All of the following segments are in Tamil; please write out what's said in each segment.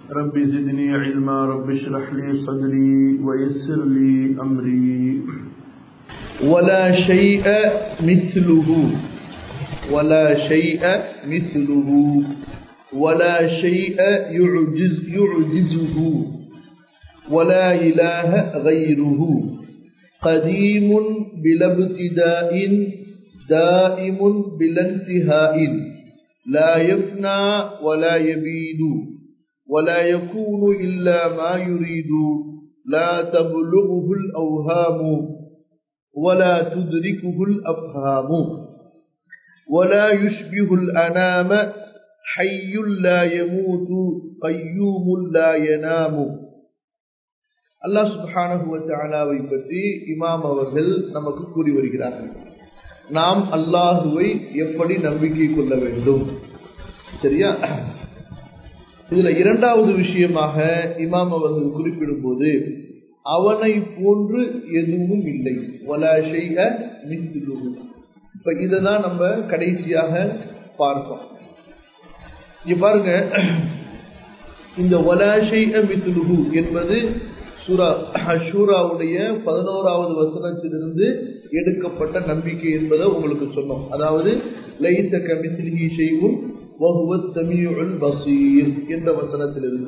رب زدني علما رب اشرح لي صدري ويسر لي أمري ولا شيء مثله ولا شيء مثله ولا شيء يعجز يعجزه ولا إله غيره قديم بلا ابتداء دائم بلا انتهاء لا يفنى ولا يبيد ولا يكون إلا ما يريد لا تبلغه الأوهام ولا تدركه الأفهام ولا يشبه الأنام حي لا يموت قيوم لا ينام அல்லாஹ் சுபஹானஹு தஆலாவை பற்றி இமாம் அவர்கள் நமக்கு கூறி வருகிறார்கள் நாம் அல்லாஹுவை எப்படி நம்பிக்கை கொள்ள வேண்டும் சரியா இதுல இரண்டாவது விஷயமாக இமாம் அவர்கள் குறிப்பிடும் போது அவனை போன்று எதுவும் இல்லை வலாஷைக மிஸ்லுஹு இப்ப இததான் நம்ம கடைசியாக பார்த்தோம் இங்க பாருங்க இந்த வலாஷைக மிஸ்லுஹு என்பது சூரா ஷூராவுடைய பதினோராவது வசனத்திலிருந்து எடுக்கப்பட்ட நம்பிக்கை என்பதை உங்களுக்கு சொன்னோம் அதாவது லைச கமிஸ்லிஹி ஷைவும் வஹுவ தமியுல் பசீர் என்ற வசனத்திலிருந்து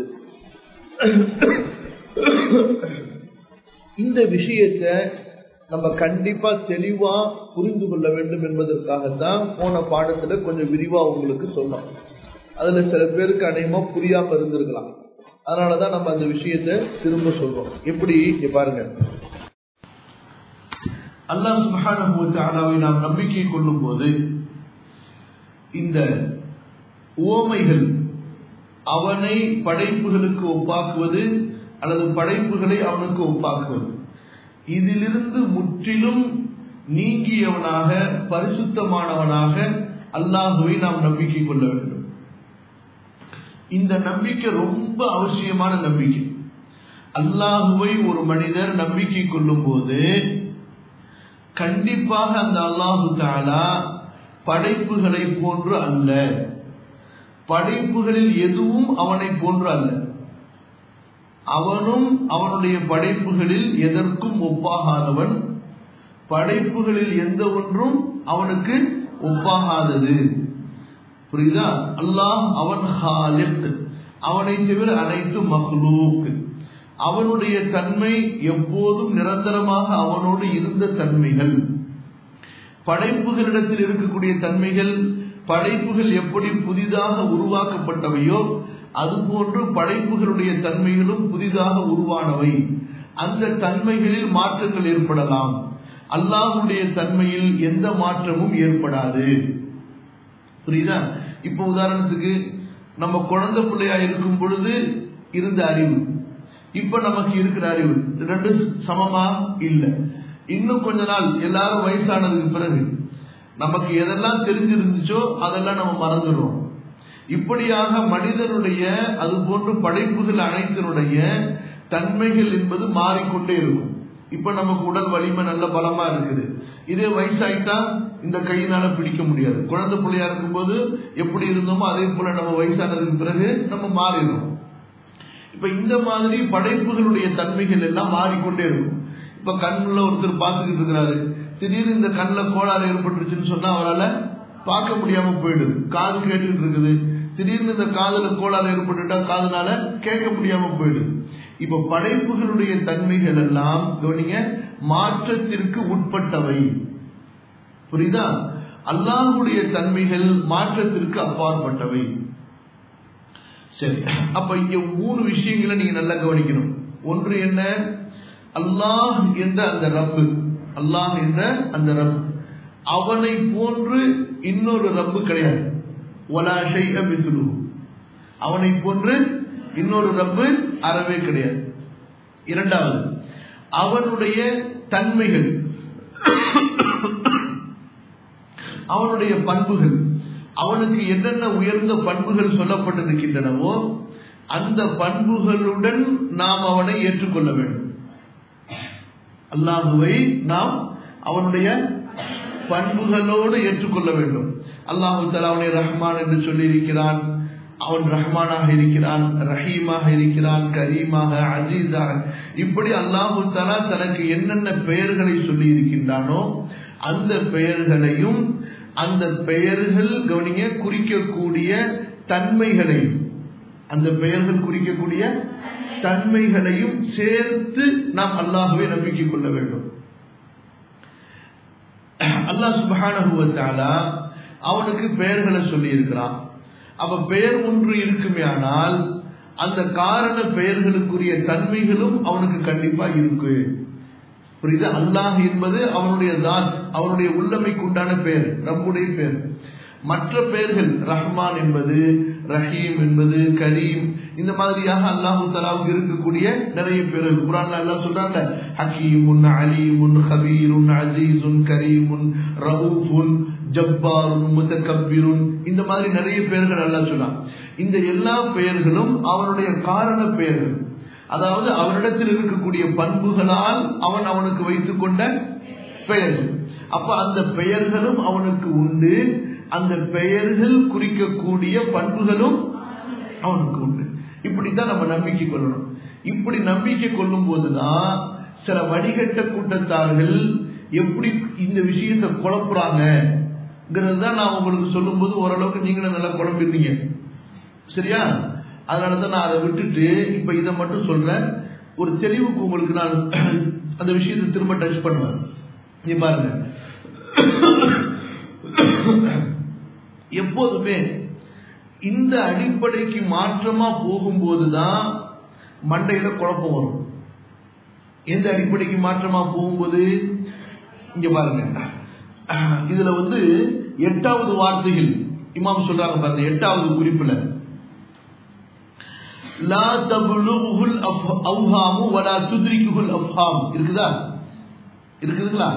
இந்த விஷயத்தை நம்ம கண்டிப்பா தெளிவா புரிந்து கொள்ள வேண்டும் என்பதற்காகத்தான் போன பாடத்துல கொஞ்சம் விரிவா உங்களுக்கு சொன்னோம் அதுல சில பேருக்கு அநேகமா புரியாம இருந்திருக்கலாம் அதனாலதான் நம்ம அந்த விஷயத்தை திரும்ப சொல்றோம் எப்படி இங்க பாருங்க அல்லாஹ் சுபஹானஹு நாம் நம்பிக்கை கொள்ளும் போது இந்த ஓமைகள் அவனை படைப்புகளுக்கு ஒப்பாக்குவது அல்லது படைப்புகளை அவனுக்கு ஒப்பாக்குவது இதிலிருந்து முற்றிலும் நீங்கியவனாக பரிசுத்தமானவனாக அல்லாஹுவை நாம் நம்பிக்கை கொள்ள வேண்டும் இந்த நம்பிக்கை ரொம்ப அவசியமான நம்பிக்கை அல்லாஹுவை ஒரு மனிதர் நம்பிக்கை கொள்ளும் போது கண்டிப்பாக அந்த அல்லாஹு தாலா படைப்புகளை போன்று அல்ல படைப்புகளில் எதுவும் அவனை போன்று அல்ல அவனும் அவனுடைய படைப்புகளில் எதற்கும் ஒப்பாகாதவன் படைப்புகளில் எந்த ஒன்றும் அவனுக்கு ஒப்பாகாதது புரியுதா அல்லாஹ் அவன் ஹாலிக் அவனை தவிர அனைத்து மஹ்லூக் அவனுடைய தன்மை எப்போதும் நிரந்தரமாக அவனோடு இருந்த தன்மைகள் படைப்புகளிடத்தில் இருக்கக்கூடிய தன்மைகள் படைப்புகள் எப்படி புதிதாக உருவாக்கப்பட்டவையோ அதுபோன்று படைப்புகளுடைய தன்மைகளும் புதிதாக உருவானவை அந்த தன்மைகளில் மாற்றங்கள் ஏற்படலாம் அல்லாஹுடைய தன்மையில் எந்த மாற்றமும் ஏற்படாது புரியுதா இப்ப உதாரணத்துக்கு நம்ம குழந்தை பிள்ளையா இருக்கும் பொழுது இருந்த அறிவு இப்ப நமக்கு இருக்கிற அறிவு ரெண்டு சமமா இல்ல இன்னும் கொஞ்ச நாள் எல்லாரும் வயசானதுக்கு பிறகு நமக்கு எதெல்லாம் தெரிஞ்சிருந்துச்சோ அதெல்லாம் நம்ம மறந்துடுறோம் இப்படியாக மனிதனுடைய அது போன்று படைப்புகள் அனைத்தினுடைய தன்மைகள் என்பது மாறிக்கொண்டே இருக்கும் இப்ப நமக்கு உடல் வலிமை நல்ல பலமா இருக்குது இதே வயசாயிட்டா இந்த கையினால பிடிக்க முடியாது குழந்தை பிள்ளையா இருக்கும்போது எப்படி இருந்தோமோ அதே போல நம்ம வயசானதுக்கு பிறகு நம்ம மாறிடும் இப்ப இந்த மாதிரி படைப்புகளுடைய தன்மைகள் எல்லாம் மாறிக்கொண்டே இருக்கும் இப்ப கண்ணுல ஒருத்தர் பார்த்துக்கிட்டு இருக்கிறாரு திடீர்னு இந்த கண்ணில் கோளாறு ஏற்பட்டுருச்சுன்னு சொன்னா அவரால் பார்க்க முடியாம போயிடுது காது கேட்டுட்டு இருக்குது திடீர்னு இந்த காதல கோளாறு ஏற்பட்டுட்டா காதனால கேட்க முடியாம போயிடுது இப்ப படைப்புகளுடைய தன்மைகள் எல்லாம் கவனிங்க மாற்றத்திற்கு உட்பட்டவை புரியுதா அல்லாஹுடைய தன்மைகள் மாற்றத்திற்கு அப்பாற்பட்டவை சரி அப்ப இங்க மூணு விஷயங்களை நீங்க நல்லா கவனிக்கணும் ஒன்று என்ன அல்லாஹ் என்ற அந்த ரப்பு அல்லாஹ் என்ற அந்த ரப் அவனை போன்று இன்னொரு ரப்பு கிடையாது ஒலாஷை அபிசுலு அவனை போன்று இன்னொரு ரப்பு அறவே கிடையாது இரண்டாவது அவனுடைய தன்மைகள் அவனுடைய பண்புகள் அவனுக்கு என்னென்ன உயர்ந்த பண்புகள் சொல்லப்பட்டிருக்கின்றனவோ அந்த பண்புகளுடன் நாம் அவனை ஏற்றுக்கொள்ள வேண்டும் அல்லாஹுவை நாம் அவனுடைய பண்புகளோடு ஏற்றுக்கொள்ள வேண்டும் அல்லாஹு தலா அவனை ரஹ்மான் என்று சொல்லியிருக்கிறான் அவன் ரஹ்மானாக இருக்கிறான் ரஹீமாக இருக்கிறான் கரீமாக அசீஸாக இப்படி அல்லாஹு தலா தனக்கு என்னென்ன பெயர்களை சொல்லி இருக்கின்றானோ அந்த பெயர்களையும் அந்த பெயர்கள் கவனிங்க குறிக்கக்கூடிய தன்மைகளையும் அந்த பெயர்கள் குறிக்கக்கூடிய தன்மைகளையும் சேர்த்து நாம் அல்லாஹுவை நம்பிக்கை கொள்ள வேண்டும் அல்லாஹ் சுபஹானஹுவத்தாலா அவனுக்கு பெயர்களை சொல்லி இருக்கிறான் அப்ப பெயர் ஒன்று இருக்குமே ஆனால் அந்த காரண பெயர்களுக்குரிய தன்மைகளும் அவனுக்கு கண்டிப்பா இருக்கு புரியுது அல்லாஹ் என்பது அவனுடைய தாத் அவனுடைய உள்ளமைக்கு உண்டான பெயர் ரப்புடைய பெயர் மற்ற பெயர்கள் ரஹ்மான் என்பது ரஹீம் என்பது கரீம் இந்த மாதிரியாக அல்லாஹு தலாவுக்கு இருக்கக்கூடிய நிறைய பேர்கள் குரான் எல்லாம் சொல்றாங்க ஹக்கீமுன் அலீமுன் ஹபீருன் அசீசுன் கரீமுன் ரவுஃபுன் ஜப்பாருன் முத்தகப்பிருன் இந்த மாதிரி நிறைய பெயர்கள் எல்லாம் சொல்லலாம் இந்த எல்லா பெயர்களும் அவனுடைய காரண பெயர்கள் அதாவது அவனிடத்தில் இருக்கக்கூடிய பண்புகளால் அவன் அவனுக்கு வைத்துக் கொண்ட பெயர்கள் அப்ப அந்த பெயர்களும் அவனுக்கு உண்டு அந்த பெயர்கள் குறிக்கக்கூடிய பண்புகளும் அவனுக்கு உண்டு இப்படித்தான் நம்ம நம்பிக்கை கொள்ளணும் இப்படி நம்பிக்கை கொள்ளும் போதுதான் சில வடிகட்ட கூட்டத்தார்கள் எப்படி இந்த விஷயத்தை குழப்புறாங்கிறது தான் நான் உங்களுக்கு சொல்லும் போது ஓரளவுக்கு நீங்களும் நல்லா குழம்பிருந்தீங்க சரியா அதனாலதான் நான் அதை விட்டுட்டு இப்ப இதை மட்டும் சொல்றேன் ஒரு தெளிவுக்கு உங்களுக்கு நான் அந்த விஷயத்தை திரும்ப டச் பண்ணுவேன் நீ பாருங்க எப்போதுமே இந்த அடிப்படைக்கு மாற்றமா போகும்போதுதான் மண்டையில குழப்பம் வரும் எந்த அடிப்படைக்கு மாற்றமா போகும்போது இங்க பாருங்க இதுல வந்து எட்டாவது வார்த்தைகள் இமாம் சொல்றாங்க பாருங்க எட்டாவது குறிப்புல லா தபுலுகுல் அவ்ஹாமு வலா துத்ரிக்குல் அவ்ஹாம் இருக்குதா இருக்குதுங்களா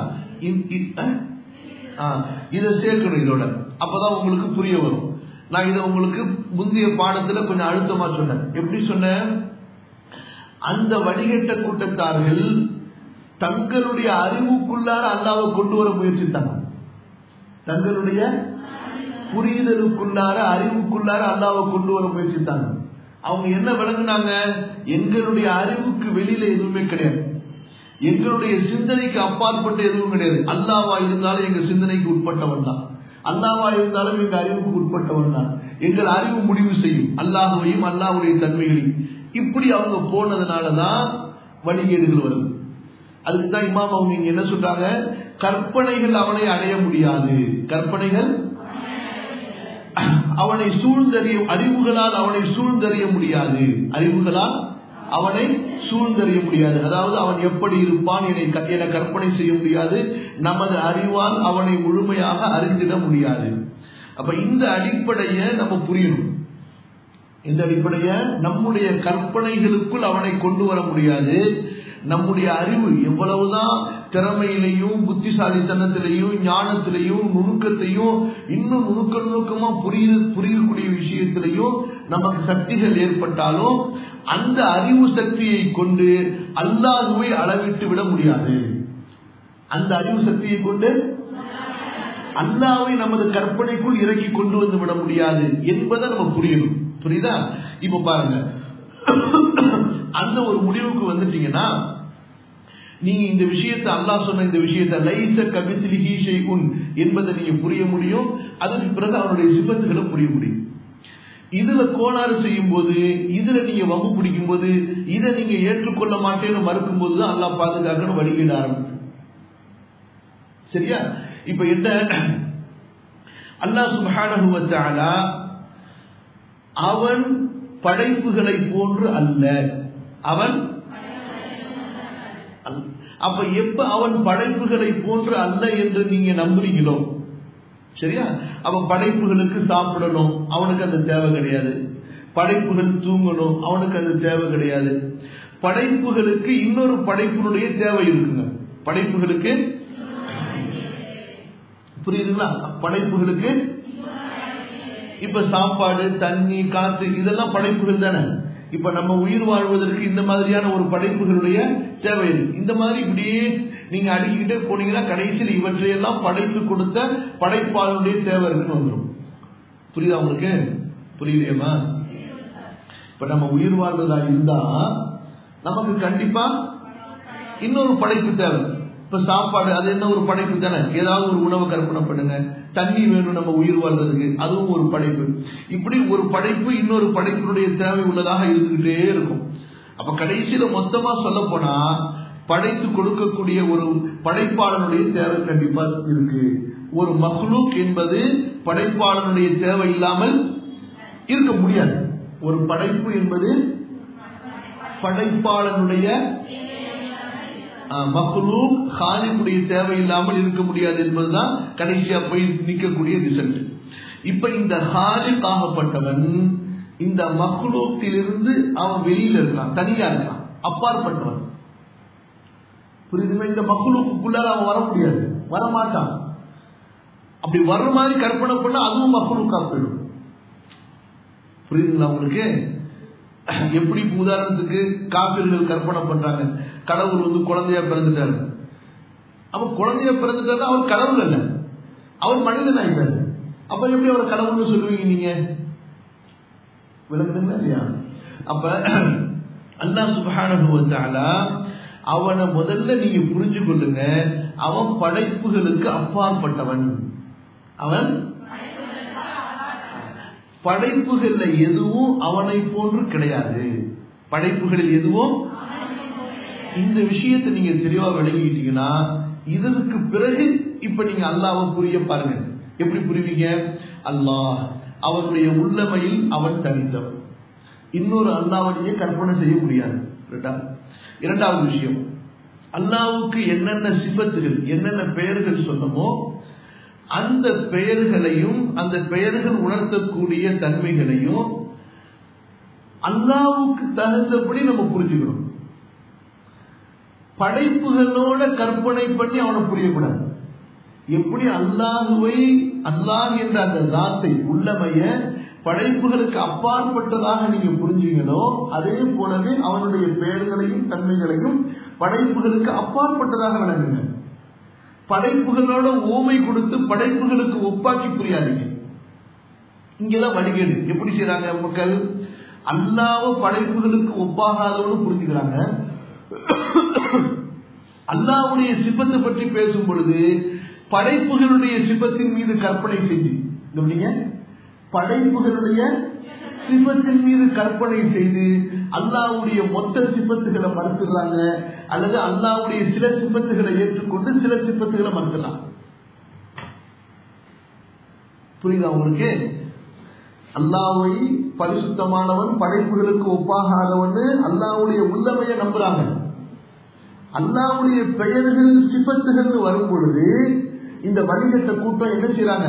இதை சேர்க்கணும் இதோட அப்பதான் உங்களுக்கு புரிய வரும் நான் இதை உங்களுக்கு முந்தைய பாடத்துல கொஞ்சம் அழுத்தமா சொன்னேன் எப்படி சொன்னேன் அந்த வடிகட்ட கூட்டத்தார்கள் தங்களுடைய அறிவுக்குள்ளார அல்லாவை கொண்டு வர முயற்சித்தாங்க தங்களுடைய புரிதலுக்குள்ளார அறிவுக்குள்ளார அல்லாவை கொண்டு வர முயற்சித்தாங்க அவங்க என்ன விளங்குனாங்க எங்களுடைய அறிவுக்கு வெளியில எதுவுமே கிடையாது எங்களுடைய சிந்தனைக்கு அப்பாற்பட்ட எதுவும் கிடையாது அல்லாவா இருந்தாலும் எங்க சிந்தனைக்கு உட்பட்டவன் தான் அல்லாவா இருந்தாலும் எங்க அறிவுக்கு உட்பட்டவன் தான் எங்கள் அறிவு முடிவு செய்யும் அல்லாஹுவையும் அல்லாஹுடைய தன்மைகளையும் இப்படி அவங்க போனதுனாலதான் வழிகேடுகள் வருது அதுக்கு தான் இமாம் அவங்க இங்க என்ன சொல்றாங்க கற்பனைகள் அவனை அடைய முடியாது கற்பனைகள் அவனை சூழ்ந்தறிய அறிவுகளால் அவனை சூழ்ந்தறிய முடியாது அறிவுகளால் அவனை சூழ்ந்தறிய முடியாது அதாவது அவன் எப்படி இருப்பான் என கற்பனை செய்ய முடியாது நமது அறிவால் அவனை முழுமையாக அறிந்திட முடியாது அப்ப இந்த அடிப்படையை நம்ம புரியணும் இந்த அடிப்படைய நம்முடைய கற்பனைகளுக்குள் அவனை கொண்டு வர முடியாது நம்முடைய அறிவு எவ்வளவுதான் திறமையிலையும் புத்திசாலித்தனத்திலையும் ஞானத்திலையும் நுணுக்கத்தையும் இன்னும் நுணுக்க நுணுக்கமா புரிய புரியக்கூடிய விஷயத்திலையும் நமக்கு சக்திகள் ஏற்பட்டாலும் அந்த அறிவு சக்தியை கொண்டு அல்லாஹுவை அளவிட்டு விட முடியாது அந்த அறிவு சக்தியை கொண்டு அல்லாவை நமது கற்பனைக்குள் இறக்கி கொண்டு வந்து விட முடியாது என்பதை நம்ம புரியணும் புரியுதா இப்ப பாருங்க அந்த ஒரு முடிவுக்கு வந்துட்டீங்கன்னா நீங்க இந்த விஷயத்தை அல்லாஹ் சொன்ன இந்த விஷயத்தை லைச கபிசிலிஹி ஷைகுன் என்பதை நீங்க புரிய முடியும் அதற்கு பிறகு அவருடைய சிபத்துகளை புரிய முடியும் இதுல கோளாறு செய்யும் போது இதுல நீங்க வம்பு பிடிக்கும் போது இதை நீங்க ஏற்றுக்கொள்ள மாட்டேன்னு மறுக்கும் போது தான் அல்லாஹ் பாதுகாக்கணும் வழிகிட ஆரம்பிக்கும் சரியா இப்ப என்ன அல்லாஹ் சுபஹானஹு வ தஆலா அவன் படைப்புகளை போன்று அல்ல அவன் அப்ப எப்ப அவன் படைப்புகளை போன்று அல்ல என்று நீங்க நம்புறீங்களோ சரியா அவன் படைப்புகளுக்கு சாப்பிடணும் அவனுக்கு அந்த தேவை கிடையாது படைப்புகள் தூங்கணும் அவனுக்கு அது தேவை கிடையாது படைப்புகளுக்கு இன்னொரு படைப்பினுடைய தேவை இருக்குங்க படைப்புகளுக்கு புரியுதுங்களா படைப்புகளுக்கு இப்ப சாப்பாடு தண்ணி காத்து இதெல்லாம் படைப்புகள் தானே இப்ப நம்ம உயிர் வாழ்வதற்கு இந்த மாதிரியான ஒரு படைப்புகளுடைய தேவை இருக்கு இந்த மாதிரி இப்படியே நீங்க அடுக்கிக்கிட்டே போனீங்கன்னா கடைசியில் இவற்றையெல்லாம் படைத்து கொடுத்த படைப்பாளனுடைய தேவை இருக்குன்னு வந்துடும் புரியுதா உங்களுக்கு புரியலையம்மா இப்ப நம்ம உயிர் வாழ்றதா இருந்தா நமக்கு கண்டிப்பா இன்னொரு படைப்பு தேவை இப்ப சாப்பாடு அது என்ன ஒரு படைப்பு தானே ஏதாவது ஒரு உணவை கற்பனை பண்ணுங்க தண்ணி வேணும் நம்ம உயிர் வாழ்றதுக்கு அதுவும் ஒரு படைப்பு இப்படி ஒரு படைப்பு இன்னொரு படைப்பினுடைய தேவை உள்ளதாக இருந்துகிட்டே இருக்கும் அப்ப கடைசியில மொத்தமா சொல்ல போனா படைத்து கொடுக்கக்கூடிய ஒரு படைப்பாளனுடைய தேவை கண்டிப்பா இருக்கு ஒரு மஹ்லூக் என்பது படைப்பாளனுடைய தேவை இல்லாமல் இருக்க முடியாது ஒரு படைப்பு என்பது படைப்பாளனுடைய மக்லூக் ஹாலிக்குடைய தேவை இல்லாமல் இருக்க முடியாது என்பதுதான் கடைசியா போய் நிற்கக்கூடிய ரிசல்ட் இப்ப இந்த ஹாலிக் ஆகப்பட்டவன் இந்த மக்லூக்கிலிருந்து அவன் வெளியில இருக்கான் தனியா இருக்கான் அப்பாற்பட்டவன் புரியுதுங்களா இந்த மக்லூக்குள்ளார அவன் வர முடியாது வரமாட்டான் அப்படி வர்ற மாதிரி கற்பனை பண்ணா அதுவும் மக்லூக்கா போயிடும் புரியுதுங்களா உங்களுக்கு எப்படி உதாரணத்துக்கு காப்பீர்கள் கற்பனை பண்றாங்க கடவுள் வந்து குழந்தையா பிறந்துட்டாரு அப்ப குழந்தையா பிறந்துட்டாரு அவர் கடவுள் அல்ல அவர் மனிதன் ஆயிட்டாரு அப்ப எப்படி அவர் கடவுள்னு சொல்லுவீங்க நீங்க விளங்குதுங்களா இல்லையா அப்ப அல்லா சுபானுவத்தால அவனை முதல்ல நீங்க புரிஞ்சு கொள்ளுங்க அவன் படைப்புகளுக்கு அப்பாற்பட்டவன் அவன் படைப்புகள்ல எதுவும் அவனை போன்று கிடையாது படைப்புகளில் எதுவும் இந்த விஷயத்தை நீங்க தெளிவா விளங்கிட்டீங்கன்னா இதற்கு பிறகு இப்ப நீங்க அல்லாவை புரிய பாருங்க எப்படி புரிவீங்க அல்லாஹ் அவனுடைய உள்ளமையில் அவன் தனித்தவன் இன்னொரு அல்லாவனையே கற்பனை செய்ய முடியாது இரண்டாவது விஷயம் அல்லாவுக்கு என்னென்ன சிபத்துகள் என்னென்ன பெயர்கள் சொன்னமோ அந்த பெயர்களையும் அந்த பெயர்கள் உணர்த்தக்கூடிய தன்மைகளையும் அல்லாவுக்கு தகுந்தபடி நம்ம புரிஞ்சுக்கணும் படைப்புகளோட கற்பனை பண்ணி அவனை புரியக்கூடாது எப்படி அல்லாஹுவை அல்லாஹ் என்ற அந்த தாத்தை உள்ளமைய படைப்புகளுக்கு அப்பாற்பட்டதாக நீங்க புரிஞ்சீங்களோ அதே போலவே அவனுடைய பெயர்களையும் தன்மைகளையும் படைப்புகளுக்கு அப்பாற்பட்டதாக விளங்குங்க படைப்புகளோட ஓமை கொடுத்து படைப்புகளுக்கு ஒப்பாக்கி புரியாதீங்க இங்கதான் வழிகேடு எப்படி செய்யறாங்க மக்கள் அல்லாவ படைப்புகளுக்கு ஒப்பாகாதவனு புரிஞ்சுக்கிறாங்க அல்லாவுடைய சிப்பத்தை பற்றி பேசும் பொழுது படைப்புகளுடைய சிப்பத்தின் மீது கற்பனை செய்து கவனிங்க படைப்புகளுடைய சிப்பத்தின் மீது கற்பனை செய்து அல்லாவுடைய மொத்த சிப்பத்துகளை மறுத்துடுறாங்க அல்லது அல்லாவுடைய சில சிப்பத்துகளை ஏற்றுக்கொண்டு சில சிப்பத்துகளை மறுத்துறாங்க புரியுதா உங்களுக்கு அல்லாவை பரிசுத்தமானவன் படைப்புகளுக்கு ஒப்பாகாதவன் அல்லாவுடைய உள்ளமைய நம்புறாங்க அல்லாவுடைய பெயர்கள் சிப்பத்துகள் வரும் பொழுது இந்த வணிகத்தை கூட்டம் என்ன செய்யறாங்க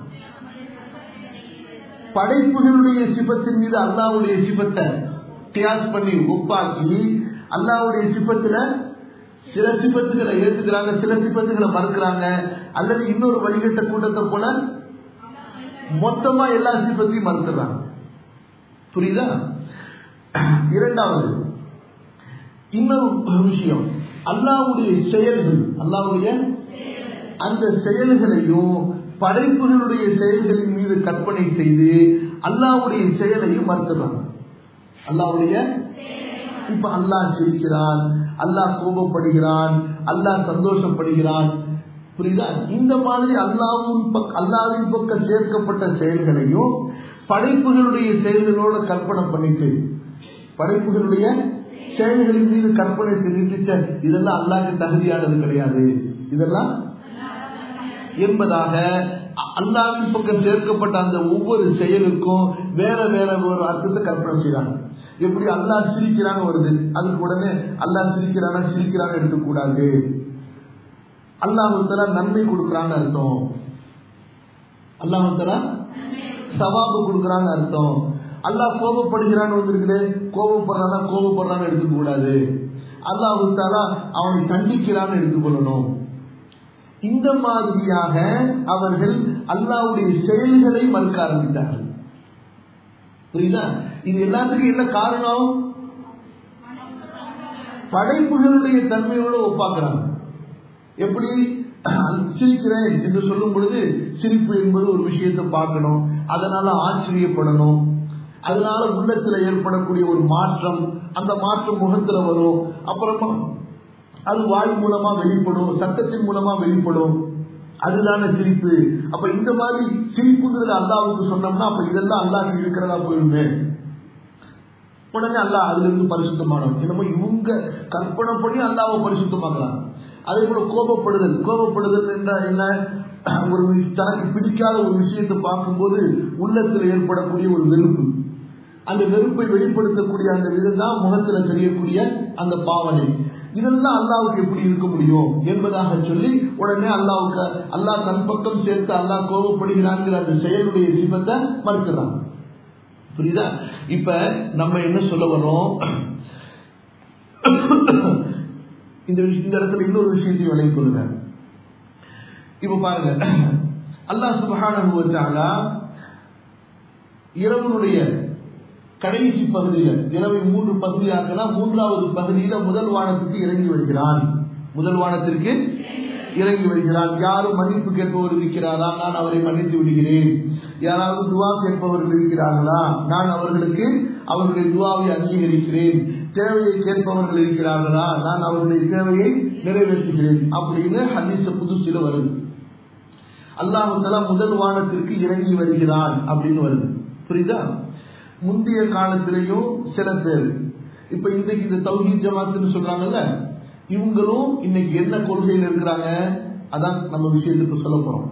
படைப்புகளுடைய சிபத்தின் மீது அல்லாவுடைய சிபத்தை கியாஸ் பண்ணி ஒப்பாக்கி அல்லாவுடைய சிபத்துல சில சிபத்துகளை ஏற்றுக்கிறாங்க சில சிபத்துகளை மறுக்கிறாங்க அல்லது இன்னொரு வழிகட்ட கூட்டத்தை போல மொத்தமா எல்லா சிபத்தையும் மறுக்கிறாங்க புரியுதா இரண்டாவது இன்னொரு விஷயம் அல்லாவுடைய செயல்கள் அல்லாவுடைய அந்த செயல்களையும் படைப்புகளுடைய செயல்களின் மீது கற்பனை செய்து அல்லாவுடைய செயலையும் மறுத்துறாங்க அல்லாவுடைய இப்ப அல்லாஹ் சிரிக்கிறான் அல்லாஹ் கோபப்படுகிறான் அல்லாஹ் சந்தோஷப்படுகிறான் புரியுதா இந்த மாதிரி அல்லாவும் அல்லாவின் பக்கம் சேர்க்கப்பட்ட செயல்களையும் படைப்புகளுடைய செயல்களோட கற்பனை பண்ணிட்டு படைப்புகளுடைய செயல்களின் மீது கற்பனை செஞ்சுட்டு இதெல்லாம் அல்லாஹ்க்கு தகுதியானது கிடையாது இதெல்லாம் என்பதாக அல்லாவின் பக்கம் சேர்க்கப்பட்ட அந்த ஒவ்வொரு செயலுக்கும் வேற வேற ஒரு அர்த்தத்தை கற்பனை செய்யறாங்க எப்படி அல்லாஹ் சிரிக்கிறாங்க வருது அதுக்கு உடனே அல்லாஹ் சிரிக்கிறானா சிரிக்கிறான்னு எடுக்கக்கூடாது அல்லாஹுத்தலா நன்மை கொடுக்குறான்னு அர்த்தம் அல்லாஹுத்தலா சவாபு கொடுக்குறான்னு அர்த்தம் அல்லாஹ் கோபப்படுகிறான்னு வந்திருக்குது கோபப்படுறானா கோபப்படுறான்னு எடுத்துக்க கூடாது அல்லாஹுத்தாலா அவனை தண்டிக்கிறான்னு எடுத்துக்கொள்ளணும் இந்த மாதிரியாக அவர்கள் அல்லாவுடைய செயல்களை மறுக்க ஆரம்பித்தார்கள் புரியுதா இது எல்லாத்துக்கும் என்ன காரணம் படைப்புகளுடைய தன்மையோட ஒப்பாக்குறாங்க எப்படி சிரிக்கிறேன் என்று சொல்லும் பொழுது சிரிப்பு என்பது ஒரு விஷயத்தை பார்க்கணும் அதனால ஆச்சரியப்படணும் அதனால உள்ளத்துல ஏற்படக்கூடிய ஒரு மாற்றம் அந்த மாற்றம் முகத்துல வரும் அப்புறமா அது வாய் மூலமா வெளிப்படும் சத்தத்தின் மூலமா வெளிப்படும் அதுதான சிரிப்பு அப்ப இந்த மாதிரி சிரிப்புங்கிறது அல்லாவுக்கு சொன்னோம்னா அப்ப இதெல்லாம் அல்லாஹ் இருக்கிறதா போயிருமே உடனே அல்லாஹ் அதுல இருந்து பரிசுத்தமானவன் என்னமோ இவங்க கற்பனை பண்ணி அல்லாவை பரிசுத்தமாக்கலாம் அதே போல கோபப்படுதல் கோபப்படுதல் என்றால் என்ன ஒரு தனக்கு பிடிக்காத ஒரு விஷயத்தை பார்க்கும்போது உள்ளத்தில் ஏற்படக்கூடிய ஒரு வெறுப்பு அந்த வெறுப்பை வெளிப்படுத்தக்கூடிய அந்த விதம் தான் முகத்துல தெரியக்கூடிய அந்த பாவனை இதெல்லாம் அல்லாவுக்கு எப்படி இருக்க முடியும் என்பதாக சொல்லி உடனே அல்லாவுக்கு அல்லாஹ் தன் பக்கம் சேர்த்து அல்லாஹ் கோபப்படுகிறாங்கிற அந்த செயலுடைய சிவத்தை மறுக்கிறான் புரியுதா இப்ப நம்ம என்ன சொல்ல வரோம் இந்த இந்த இடத்துல இன்னொரு விஷயத்தையும் விலை கொள்ளுங்க இப்ப பாருங்க அல்லாஹ் சுபகான இரவனுடைய கடைசி பகுதியில் இரவை மூன்று பகுதியாக்கலாம் மூன்றாவது பகுதியில முதல் வானத்துக்கு இறங்கி வருகிறான் முதல் வானத்திற்கு இறங்கி வருகிறான் யாரும் மன்னிப்பு கேட்பவர் இருக்கிறாரா நான் அவரை மன்னித்து விடுகிறேன் யாராவது துவா கேட்பவர்கள் இருக்கிறார்களா நான் அவர்களுக்கு அவர்களுடைய துவாவை அங்கீகரிக்கிறேன் தேவையை கேட்பவர்கள் இருக்கிறார்களா நான் அவர்களுடைய தேவையை நிறைவேற்றுகிறேன் அப்படின்னு ஹதீச புதுசில வருது அல்லாஹால முதல் வானத்திற்கு இறங்கி வருகிறான் அப்படின்னு வருது புரியுதா முந்தைய காலத்திலையும் சில பேர் இப்ப இன்றைக்கு இந்த தௌஹீத் ஜமாத்துன்னு சொல்றாங்கல்ல இவங்களும் இன்னைக்கு என்ன கொள்கையில் இருக்கிறாங்க அதான் நம்ம விஷயத்துக்கு சொல்ல போறோம்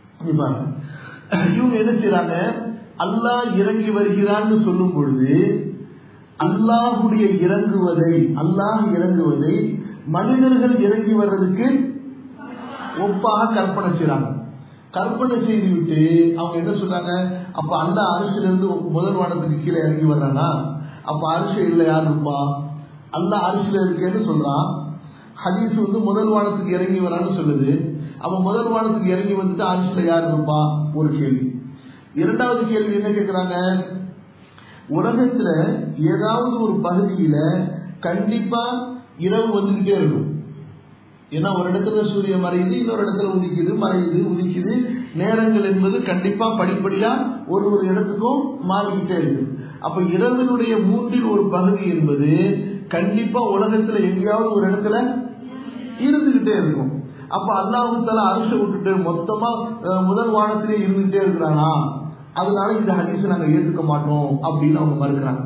இவங்க என்ன செய்யறாங்க அல்லாஹ் இறங்கி வருகிறான்னு சொல்லும் பொழுது அல்லாஹுடைய இறங்குவதை அல்லாஹ் இறங்குவதை மனிதர்கள் இறங்கி வர்றதுக்கு ஒப்பாக கற்பனை செய்யறாங்க கற்பனை செய்து விட்டு அவங்க என்ன சொல்றாங்க அப்ப அந்த அரிசில இருந்து முதல் வானத்துக்கு கீழே இறங்கி வர்றானா அப்ப அரிசி இல்லை யார் இருப்பா அந்த அரிசியில இருக்கேன்னு சொல்றான் ஹதீஸ் வந்து முதல் வானத்துக்கு இறங்கி வரான்னு சொல்லுது அவன் முதல் வானத்துக்கு இறங்கி வந்துட்டு அரிசியில யார் இருப்பா ஒரு கேள்வி இரண்டாவது கேள்வி என்ன கேட்கிறாங்க உலகத்துல ஏதாவது ஒரு பகுதியில கண்டிப்பா இரவு வந்துகிட்டே இருக்கும் ஏன்னா ஒரு இடத்துல சூரியன் மறையுது இன்னொரு இடத்துல உதிக்குது மறையுது உதிக்குது நேரங்கள் என்பது கண்டிப்பா படிப்படியா ஒரு ஒரு இடத்துக்கும் மாறிக்கிட்டே இருக்கு அப்ப இரவினுடைய மூன்றில் ஒரு பகுதி என்பது கண்டிப்பா உலகத்துல எங்கேயாவது ஒரு இடத்துல இருந்துகிட்டே இருக்கும் அப்ப அல்லாஹு தலா அரிச விட்டுட்டு மொத்தமா முதல் வானத்திலே இருந்துகிட்டே இருக்கிறானா அதனால இந்த ஹதீஸை நாங்க ஏற்றுக்க மாட்டோம் அப்படின்னு அவங்க மறுக்கிறாங்க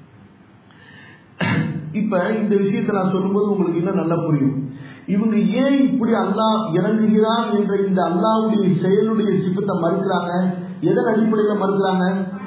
இப்ப இந்த விஷயத்தை நான் சொல்லும்போது உங்களுக்கு இன்னும் நல்லா புரியும் இவங்க ஏன் இப்படி அல்லாஹ் இறங்குகிறான் என்ற இந்த அல்லாவுடைய செயலுடைய சிப்பத்தை மறுக்கிறாங்க எதன் அடிப்படையில் மறுக்கிறாங்க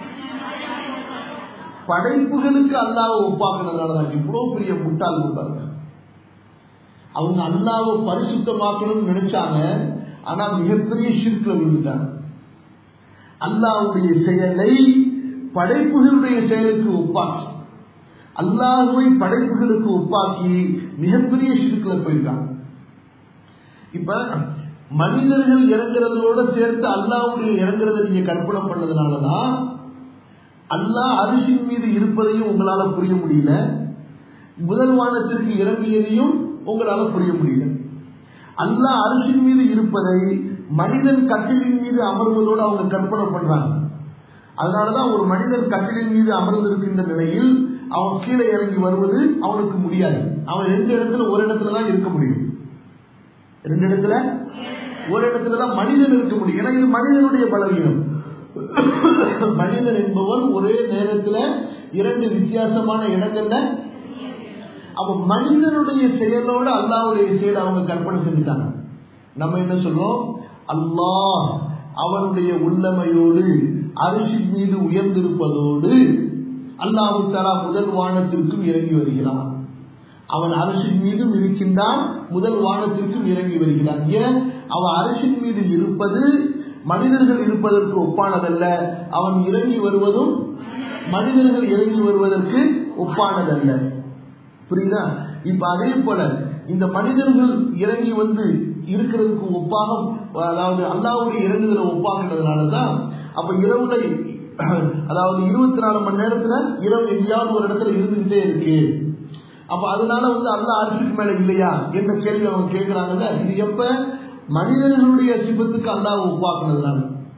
படைப்புகளுக்கு அல்லாவை ஒப்பாக்குனதுனாலதான் இவ்வளவு பெரிய முட்டாள் கொடுத்தாங்க அவங்க அல்லாவை பரிசுத்தமாக்கணும்னு நினைச்சாங்க ஆனா மிகப்பெரிய ஷிர்க்ல விழுந்துட்டாங்க அல்லாவுடைய செயலை படைப்புகளுடைய செயலுக்கு ஒப்பாக்கி அல்லாஹுவை படைப்புகளுக்கு ஒப்பாக்கி மிகப்பெரிய ஷிர்க்ல போயிருக்காங்க இப்ப மனிதர்கள் இறங்குறதோட சேர்த்து அல்லாவுடைய இறங்குறத நீங்க கற்பனை பண்ணதுனாலதான் அல்லாஹ் அரிசின் மீது இருப்பதையும் உங்களால புரிய முடியல முதல் வானத்திற்கு இறங்கியதையும் உங்களால புரிய முடியல அல்லாஹ் அரிசின் மீது இருப்பதை மனிதன் கட்டிலின் மீது அமர்வதோடு அவங்க கற்பனை பண்றாங்க அதனாலதான் ஒரு மனிதன் கட்டிலின் மீது அமர்ந்திருக்கின்ற நிலையில் அவன் கீழே இறங்கி வருவது அவனுக்கு முடியாது அவன் ரெண்டு இடத்துல ஒரு இடத்துல தான் இருக்க முடியும் ரெண்டு இடத்துல ஒரு இடத்துல தான் மனிதன் இருக்க முடியும் ஏன்னா இது மனிதனுடைய பலவீனம் மனிதன் என்பவன் ஒரே நேரத்துல இரண்டு வித்தியாசமான இடங்கள்ல அப்ப மனிதனுடைய செயலோட அல்லாவுடைய செயலை அவங்க கற்பனை செஞ்சுட்டாங்க நம்ம என்ன சொல்றோம் அல்லாஹ் அவனுடைய உள்ளமையோடு அரிசி மீது உயர்ந்திருப்பதோடு அல்லாஹு தலா முதல் வானத்திற்கும் இறங்கி வருகிறான் அவன் அரசின் மீதும் இருக்கின்றான் முதல் வானத்திற்கும் இறங்கி வருகிறான் ஏன் அவன் அரசின் மீது இருப்பது மனிதர்கள் இருப்பதற்கு ஒப்பானதல்ல அவன் இறங்கி வருவதும் மனிதர்கள் இறங்கி வருவதற்கு ஒப்பானதல்ல புரியுதா இப்ப அதே போல இந்த மனிதர்கள் இறங்கி வந்து இருக்கிறதுக்கு ஒப்பாக அதாவது அல்லாவுடைய இறங்குகிற ஒப்பாகிறதுனாலதான் அப்ப இரவுல அதாவது இருபத்தி நாலு மணி நேரத்துல இரவு எங்கேயாவது ஒரு இடத்துல இருந்துகிட்டே இருக்கு அப்ப அதனால வந்து அல்லா அரிசிக்கு மேல இல்லையா என்ற கேள்வி அவங்க கேட்கிறாங்கல்ல இது எப்ப மனிதர்களுடைய சிபத்துக்கு அல்லாவை ஒப்பாக்குனதுனால